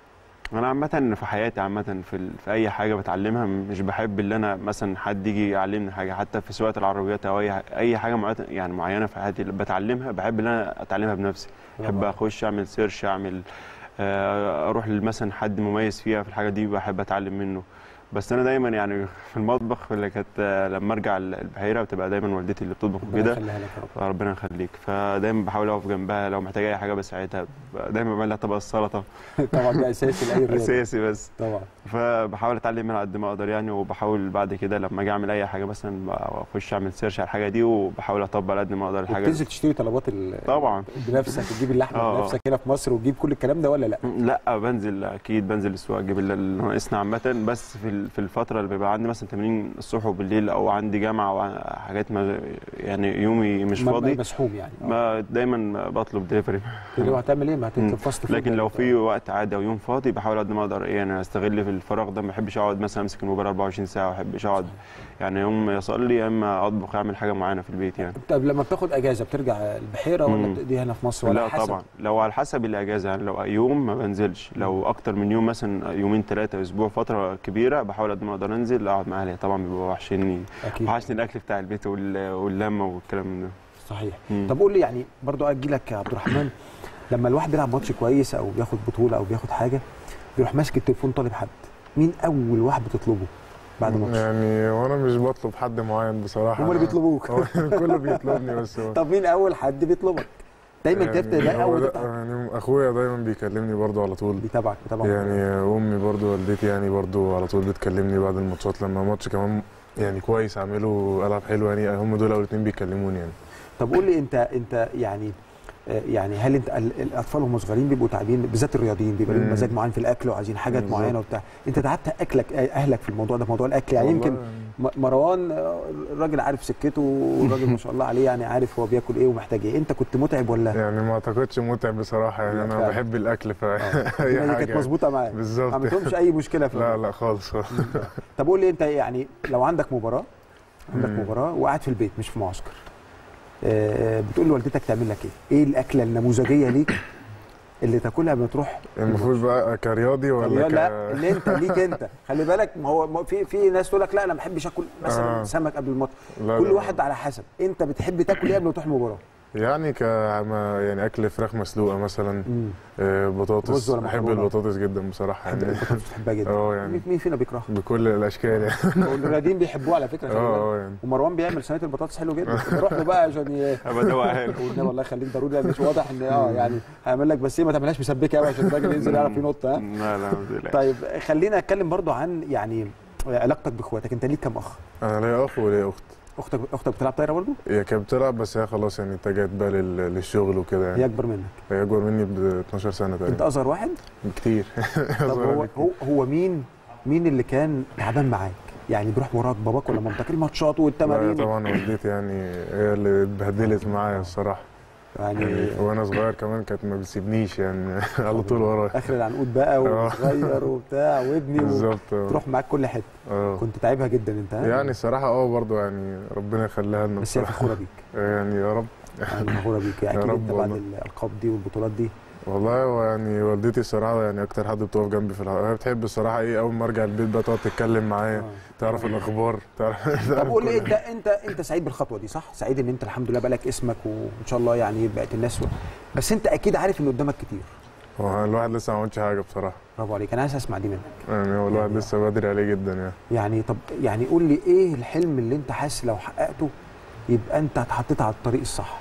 انا عامه في حياتي عامه في, ال- في اي حاجه بتعلمها مش بحب ان انا مثلا حد يجي يعلمني حاجه حتى في سواقه العربيات او اي اي حاجه معينه يعني معينه في حياتي اللي بتعلمها بحب ان انا اتعلمها بنفسي بحب برافو. اخش اعمل سيرش اعمل آه، اروح مثلا حد مميز فيها في الحاجه دي بحب اتعلم منه بس انا دايما يعني في المطبخ اللي كانت آه، لما ارجع البحيره بتبقى دايما والدتي اللي بتطبخ ربنا وكده يخليها لك يا رب ربنا يخليك فدايما بحاول اقف جنبها لو محتاجه اي حاجه بساعدها دايما بعمل لها طبق السلطه طبعا ده اساسي لاي رياضه اساسي بس طبعا فبحاول اتعلم منها قد ما اقدر يعني وبحاول بعد كده لما اجي اعمل اي حاجه مثلا اخش اعمل سيرش على الحاجه دي وبحاول اطبق على قد ما اقدر الحاجه وبتنزل تشتري طلبات ال... طبعا بنفسك تجيب اللحمه آه. بنفسك هنا في مصر وتجيب كل الكلام ده ولا لا لا بنزل اكيد بنزل السوق اجيب اللي ناقصنا عامه بس في ال- في الفتره اللي بيبقى عندي مثلا تمرين الصبح وبالليل او عندي جامعه او حاجات ما يعني يومي مش م- م- فاضي مسحوم يعني آه. ما دايما بطلب دليفري لو هتعمل ايه ما هتطلب فاست فود لكن لو يعني. في وقت عادي او يوم فاضي بحاول قد ما اقدر ايه يعني استغل في الفراغ ده ما بحبش اقعد مثلا امسك الموبايل 24 ساعه ما بحبش اقعد يعني يوم يصلي يا اما اطبخ اعمل حاجه معينه في البيت يعني طب لما بتاخد اجازه بترجع البحيره ولا مم. بتقضيها هنا في مصر ولا لا حسب؟ طبعا لو على حسب الاجازه يعني لو يوم ما بنزلش لو اكتر من يوم مثلا يومين ثلاثه اسبوع فتره كبيره بحاول قد ما اقدر انزل اقعد مع اهلي طبعا بيبقوا وحشني اكيد وحشني الاكل بتاع البيت وال- واللمه والكلام من ده صحيح مم. طب قول لي يعني برضو اجي لك يا عبد الرحمن لما الواحد بيلعب ماتش كويس او بياخد بطوله او بياخد حاجه بيروح ماسك التليفون طالب حد مين اول واحد بتطلبه بعد ماتش يعني وانا مش بطلب حد معين بصراحه هم اللي بيطلبوك هو كله بيطلبني بس هو طب مين اول حد بيطلبك دايما يعني تفتح ده هو اول ده- تفتح يعني اخويا دايما بيكلمني برضو على طول بيتابعك بيتابعك يعني امي برضو والدتي يعني برضو على طول بتكلمني بعد الماتشات لما ماتش كمان يعني كويس اعمله العب حلو يعني هم دول اول اتنين بيكلموني يعني طب قول لي انت انت يعني آه، يعني هل انت ال- الاطفال وهم صغيرين بيبقوا تعبين بالذات الرياضيين بيبقى لهم مم. مزاج معين في الاكل وعايزين حاجات بالظبط. معينه وبتاع انت تعبت اكلك اهلك في الموضوع ده موضوع الاكل يعني والله يمكن م- مروان آه، الراجل عارف سكته والراجل ما شاء الله عليه يعني عارف هو بياكل ايه ومحتاج ايه انت كنت متعب ولا يعني ما اعتقدش متعب بصراحه يعني لا انا فعلا. بحب الاكل ف الدنيا اي دي حاجه كانت يعني. مظبوطه معاك بالظبط ما عملتهمش اي مشكله في لا لا خالص خالص طب قول لي انت يعني لو عندك مباراه عندك مم. مباراه وقاعد في البيت مش في معسكر آه، بتقول لوالدتك تعمل لك ايه؟ ايه الاكله النموذجيه ليك اللي تاكلها قبل ما تروح المفروض بقى كرياضي ولا لا, ك... لا اللي انت ليك انت خلي بالك ما هو ما هو في في ناس تقول لك لا انا ما بحبش اكل مثلا آه. سمك قبل الماتش لا كل لا. واحد على حسب انت بتحب تاكل ايه قبل ما تروح المباراه يعني ك ما- يعني اكل فراخ مسلوقه مثلا مم. آه، بطاطس رز ولا بحب مكرونة؟ البطاطس جدا بصراحه بحب يعني البطاطس بتحبها جدا اه يعني مين- مين فينا بيكرهها بكل الاشكال يعني والرياضيين بيحبوها على فكره خلي بالك. اه اه يعني ومروان بيعمل صينيه البطاطس حلو جدا بروح له بقى عشان ي- بدوقها له. والنبي الله يخليك ضروري يعني مش واضح ان اه يعني هعمل لك بس ايه ما تعملهاش مسبكه قوي عشان الراجل ينزل يعرف ينط ها لا لا ما تقلقش. طيب خلينا اتكلم برضو عن يعني علاقتك باخواتك انت ليك كام اخ انا ليا اخ وليا اخت اختك اختك بتلعب طايره برضو هي كانت بتلعب بس هي خلاص يعني اتجهت بقى لل- للشغل وكده هي يعني اكبر منك هي اكبر مني ب 12 سنه انت تقريبا اصغر واحد كتير طب أصغر هو مني هو هو مين مين اللي كان تعبان معاك يعني بيروح وراك باباك ولا مامتك الماتشات لا والتمارين طبعا والدتي يعني هي اللي اتبهدلت معايا الصراحه يعني يعني وانا صغير كمان كانت ما بتسيبنيش يعني على طول ورايا اخر العنقود بقى آه. وصغير وبتاع وابني و- بالظبط آه. تروح معاك كل حته اه كنت تعبها جدا انت ها؟ يعني الصراحه اه برضه يعني ربنا يخليها لنا بس هي بصراحه فخوره بيك يعني يا رب يعني فخوره بيك اكيد رب انت بعد والله. الالقاب دي والبطولات دي والله هو يعني والدتي الصراحه يعني اكتر حد بتقف جنبي في الحلقه هي بتحب الصراحه ايه اول ما ارجع البيت بقى تقعد تتكلم معايا آه. تعرف الاخبار تعرف طب تعرف قول لي كل انت انت انت سعيد بالخطوه دي صح؟ سعيد ان انت الحمد لله بقالك اسمك وان شاء الله يعني بقت الناس و... بس انت اكيد عارف ان قدامك كتير هو الواحد لسه ما عملش حاجه بصراحه برافو عليك انا عايز اسمع دي منك يعني هو الواحد لسه بدري عليه جدا يعني يعني طب يعني قول لي ايه الحلم اللي انت حاسس لو حققته يبقى انت اتحطيت على الطريق الصح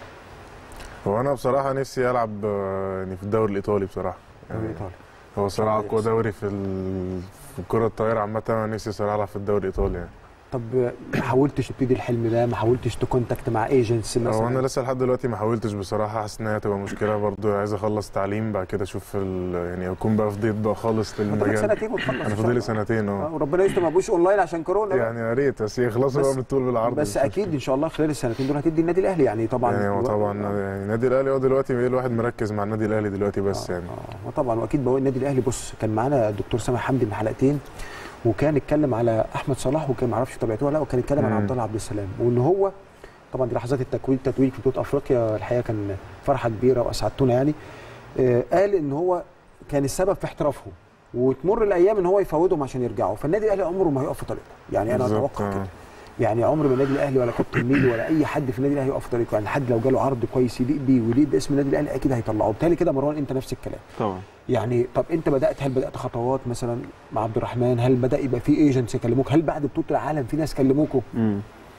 هو انا بصراحه نفسي العب آه، يعني في الدوري الايطالي بصراحه دوري يعني ايطالي هو صراحه الله اقوى يحسن. دوري في ال... في الكره الطايره عامه انا نفسي صراحه العب في الدوري الايطالي يعني طب ما حاولتش تبتدي الحلم ده ما حاولتش تكونتاكت مع ايجنتس هو انا مثلا لسه لحد دلوقتي ما حاولتش بصراحه حاسس ان هي هتبقى مشكله برضو عايز اخلص تعليم بعد كده اشوف ال... يعني اكون بقى فضيت بقى خالص فاضلك للمجال سنتين وتخلص انا إن شاء فاضلي الله. سنتين آه، اه وربنا يستر ما يبقوش اونلاين عشان كورونا بقى. يعني يا ريت بس يخلصوا بس- بقى بالطول بالعرض بس مش اكيد ان شاء الله خلال السنتين دول هتدي النادي الاهلي يعني طبعا يعني هو طبعا يعني النادي الاهلي هو دلوقتي ايه الواحد مركز مع النادي الاهلي دلوقتي بس يعني اه طبعا واكيد بقول النادي الاهلي بص كان معانا الدكتور سامح حمدي من حلقتين وكان اتكلم على احمد صلاح وكان ما اعرفش تابعتوه ولا لا وكان اتكلم عن مم. عبد الله عبد السلام وان هو طبعا دي لحظات التكوين التتويج في بطوله افريقيا الحقيقه كان فرحه كبيره واسعدتونا يعني آه قال ان هو كان السبب في احترافهم وتمر الايام ان هو يفوضهم عشان يرجعوا فالنادي الاهلي عمره ما هيقف في طريقه يعني انا بالظبط، اتوقع آه. كده يعني عمر ما النادي الاهلي ولا كابتن ميدو ولا اي حد في النادي الاهلي يقف في طريقه يعني حد لو جاله عرض كويس يليق بيه ويليق باسم النادي الاهلي اكيد هيطلعه بالتالي كده مروان انت نفس الكلام طبعا يعني طب انت بدات هل بدات خطوات مثلا مع عبد الرحمن هل بدا يبقى في ايجنتس يكلموك هل بعد بطوله العالم في ناس كلموكوا امم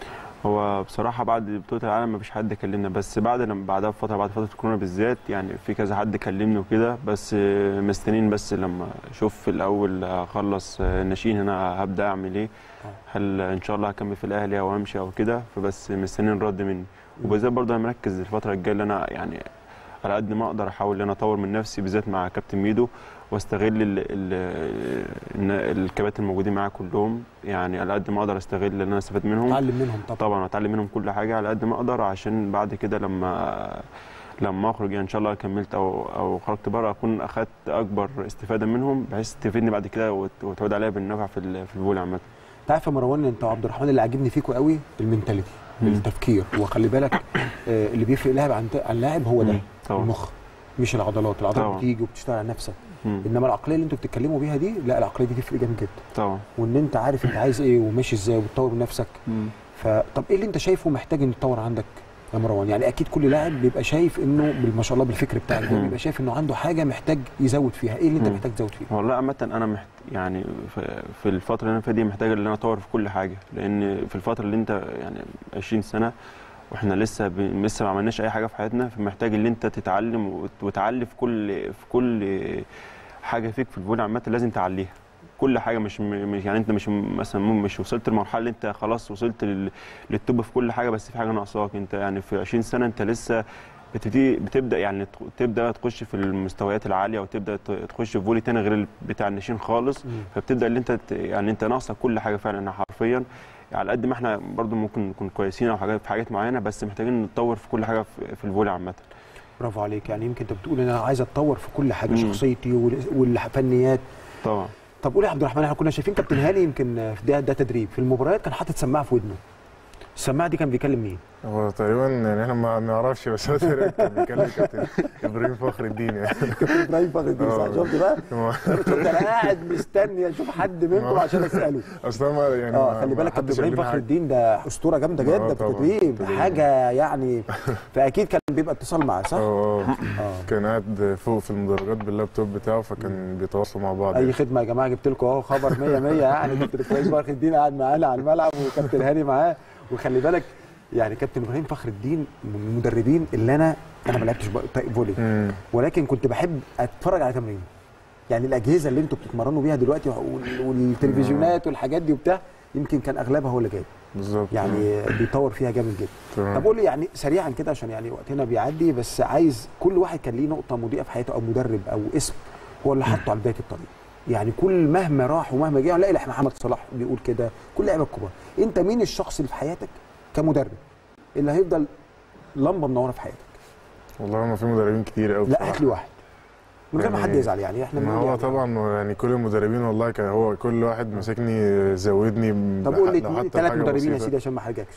هو بصراحة بعد بطولة العالم مفيش حد كلمنا بس بعد لما بعدها بفترة بعد فترة كورونا بالذات يعني في كذا حد كلمني وكده بس آه، مستنيين بس لما اشوف في الأول اخلص آه، الناشئين هنا هبدأ اعمل ايه هل ان شاء الله هكمل في الاهلي او امشي او كده فبس مستنيين رد مني وبالذات برضه انا مركز الفترة الجاية اللي انا يعني على قد ما اقدر احاول ان انا اطور من نفسي بالذات مع كابتن ميدو واستغل ال ال ال الكباتن الموجودين معايا كلهم يعني على قد ما اقدر استغل اللي انا استفاد منهم اتعلم منهم طبعا طبعا اتعلم منهم كل حاجه على قد ما اقدر عشان بعد كده لما لما اخرج يعني ان شاء الله كملت او او خرجت بره اكون اخدت اكبر استفاده منهم بحيث تفيدني بعد كده وت- وتعود عليا بالنفع في ال- في الفولي عامه انت عارف يا مروان انت وعبد الرحمن اللي عاجبني فيكوا قوي المينتاليتي مم. التفكير وخلي بالك آه، اللي بيفرق لاعب عن عن لاعب هو ده مم. طبعا المخ مش العضلات العضلات طبعا. بتيجي وبتشتغل على نفسك مم. انما العقليه اللي انتوا بتتكلموا بيها دي لا العقليه دي تفرق جامد جدا طبعا وان انت عارف انت عايز ايه وماشي ازاي وبتطور من نفسك مم. فطب ايه اللي انت شايفه محتاج ان يتطور عندك يا مروان يعني اكيد كل لاعب بيبقى شايف انه ما شاء الله بالفكر بتاعك ده مم. بيبقى شايف انه عنده حاجه محتاج يزود فيها ايه اللي انت مم. محتاج تزود فيها والله عامة أنا محت... يعني في- في الفترة اللي أنا فيها دي محتاج إن أنا أطور في كل حاجة لأن في الفترة اللي أنت يعني 20 سنة وإحنا لسه ب... لسه ما عملناش أي حاجة في حياتنا فمحتاج إن أنت تتعلم وت- وتعلي في كل في كل حاجة فيك في الفولي عامة لازم تعليها كل حاجة مش م- مش يعني أنت مش م- مثلا مم- مش وصلت للمرحلة اللي أنت خلاص وصلت لل... للتوب في كل حاجة بس في حاجة ناقصاك أنت يعني في 20 سنة أنت لسه بتبتدي بتبدا يعني تخ- تبدا تخش في المستويات العاليه وتبدا ت- تخش في فولي تاني غير ال- بتاع الناشئين خالص فبتبدا اللي انت ت- يعني انت ناقصك كل حاجه فعلا حرفيا على قد ما احنا برضو ممكن نكون كويسين او حاجات في حاجات معينه بس محتاجين نتطور في كل حاجه في, في الفولي عامه برافو عليك يعني يمكن انت بتقول ان انا عايز اتطور في كل حاجه مم. شخصيتي وال- والفنيات طبعا طب قول يا عبد الرحمن احنا كنا شايفين كابتن هاني يمكن في ده ده تدريب في المباريات كان حاطط سماعه في ودنه السماعه دي كان بيكلم مين؟ هو تقريبا يعني احنا ما نعرفش بس هو تقريبا كان بيتكلم كابتن ابراهيم فخر الدين يعني كابتن ابراهيم فخر الدين صح آه. شفت بقى؟ ما- شفت انا قاعد مستني اشوف حد منكم عشان اساله اصل ما يعني اه ما- خلي ما بالك كابتن حدش ابراهيم قال لنا فخر حاجة. الدين ده اسطوره جامده آه، جدا في طبعاً. التدريب تدريب. حاجه يعني فاكيد كان بيبقى اتصال معاه صح؟ اه اه كان قاعد فوق في المدرجات باللابتوب بتاعه فكان بيتواصلوا مع بعض اي يعني. خدمه يا جماعه جبت لكم اهو خبر 100 100 يعني كابتن ابراهيم فخر الدين قاعد معانا على الملعب وكابتن هاني معاه وخلي بالك يعني كابتن ابراهيم فخر الدين من المدربين اللي انا انا ما لعبتش بقى- فولي مم. ولكن كنت بحب اتفرج على تمرين يعني الاجهزه اللي انتوا بتتمرنوا بيها دلوقتي وال- والتلفزيونات والحاجات دي وبتاع يمكن كان اغلبها هو اللي جاي بالظبط يعني بيطور فيها جامد جدا تمام. طب قول لي يعني سريعا كده عشان يعني وقتنا بيعدي بس عايز كل واحد كان ليه نقطه مضيئه في حياته او مدرب او اسم هو اللي حطه على بدايه الطريق يعني كل مهما راح ومهما جه نلاقي احنا محمد صلاح بيقول كده كل لعيبه الكبار انت مين الشخص اللي في حياتك كمدرب اللي هيفضل لمبه منوره في حياتك والله ما في مدربين كتير قوي لا هات لي واحد من غير ما حد يعني يزعل يعني احنا ما بنقول هو يعني طبعا يعني كل المدربين والله كان هو كل واحد ماسكني زودني طب قول لي لو حتى ثلاث حاجة مدربين يا بسيطة. سيدي عشان ما احرجكش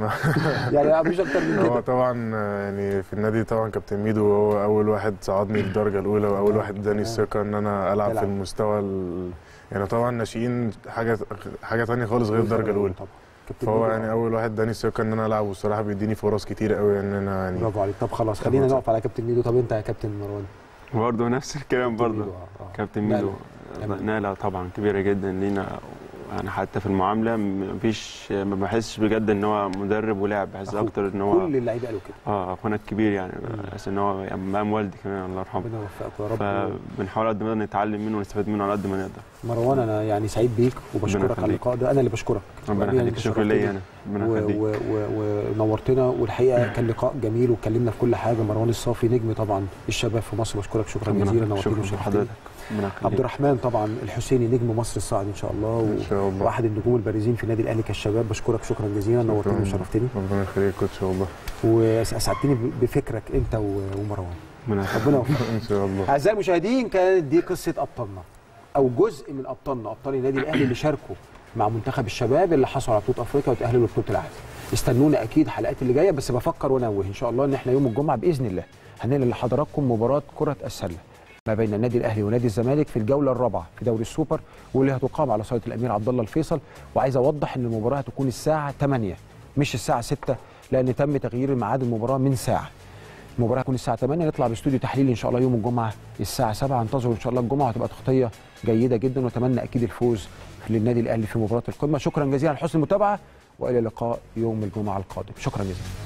يعني مش اكتر من هو كده طبعا يعني في النادي طبعا كابتن ميدو هو اول واحد صعدني للدرجه الاولى واول واحد اداني الثقه ان انا العب تلعب. في المستوى ال... يعني طبعا ناشئين حاجه حاجه ثانيه خالص غير الدرجه الاولى طبعا كابتن فهو ميدو، يعني آه. اول واحد اداني الثقه ان انا العب والصراحه بيديني فرص كتير قوي ان انا يعني برافو عليك طب خلاص خلينا نقف على كابتن ميدو طب انت يا كابتن مروان برضه نفس الكلام برضه ميدو، آه، آه. كابتن نقلة. ميدو تمام. نقله طبعا كبيره جدا لينا يعني حتى في المعامله مفيش ما بحسش بجد ان هو مدرب ولاعب بحس أخوك. اكتر ان هو كل اللعيبه قالوا كده اه اخونا الكبير يعني بحس ان هو يعني مقام والدي كمان الله يرحمه ربنا يوفقك يا رب فبنحاول قد ما نقدر نتعلم منه ونستفاد منه على قد ما نقدر مروان انا يعني سعيد بيك وبشكرك على يخليك. اللقاء ده انا اللي بشكرك ربنا وأمين يخليك أنت شكرا شرفتني. ليا انا ربنا و- يخليك و- و- ونورتنا والحقيقه كان لقاء جميل واتكلمنا في كل حاجه مروان الصافي نجم طبعا الشباب في مصر بشكرك شكرا ربنا جزيلا يخليك. نورتني شكرا وشرفتني لحضرتك ربنا يخليك عبد الرحمن طبعا الحسيني نجم مصر الصاعد ان شاء الله ان شاء الله واحد النجوم البارزين في النادي الاهلي كالشباب بشكرك شكرا جزيلا نورتني شكراً. وشرفتني ربنا يخليك كوتش والله واسعدتني ب- بفكرك انت و- ومروان ربنا يخليك. ربنا يوفقك ان شاء الله اعزائي المشاهدين كانت دي قصه ابطالنا او جزء من ابطالنا ابطال النادي الاهلي اللي شاركوا مع منتخب الشباب اللي حصلوا على بطوله افريقيا وتاهلوا لبطوله العالم استنونا اكيد الحلقات اللي جايه بس بفكر وانوه ان شاء الله ان احنا يوم الجمعه باذن الله هننقل لحضراتكم مباراه كره السله ما بين النادي الاهلي ونادي الزمالك في الجوله الرابعه في دوري السوبر واللي هتقام على صاله الامير عبد الله الفيصل وعايز اوضح ان المباراه هتكون الساعه 8 مش الساعه 6 لان تم تغيير ميعاد المباراه من ساعه المباراه هتكون الساعه 8 نطلع باستوديو تحليل ان شاء الله يوم الجمعه الساعه 7 انتظروا ان شاء الله الجمعه وهتبقى تغطيه جيده جدا واتمنى اكيد الفوز للنادي الاهلي في مباراه القمه شكرا جزيلا على حسن المتابعه والى اللقاء يوم الجمعه القادم شكرا جزيلا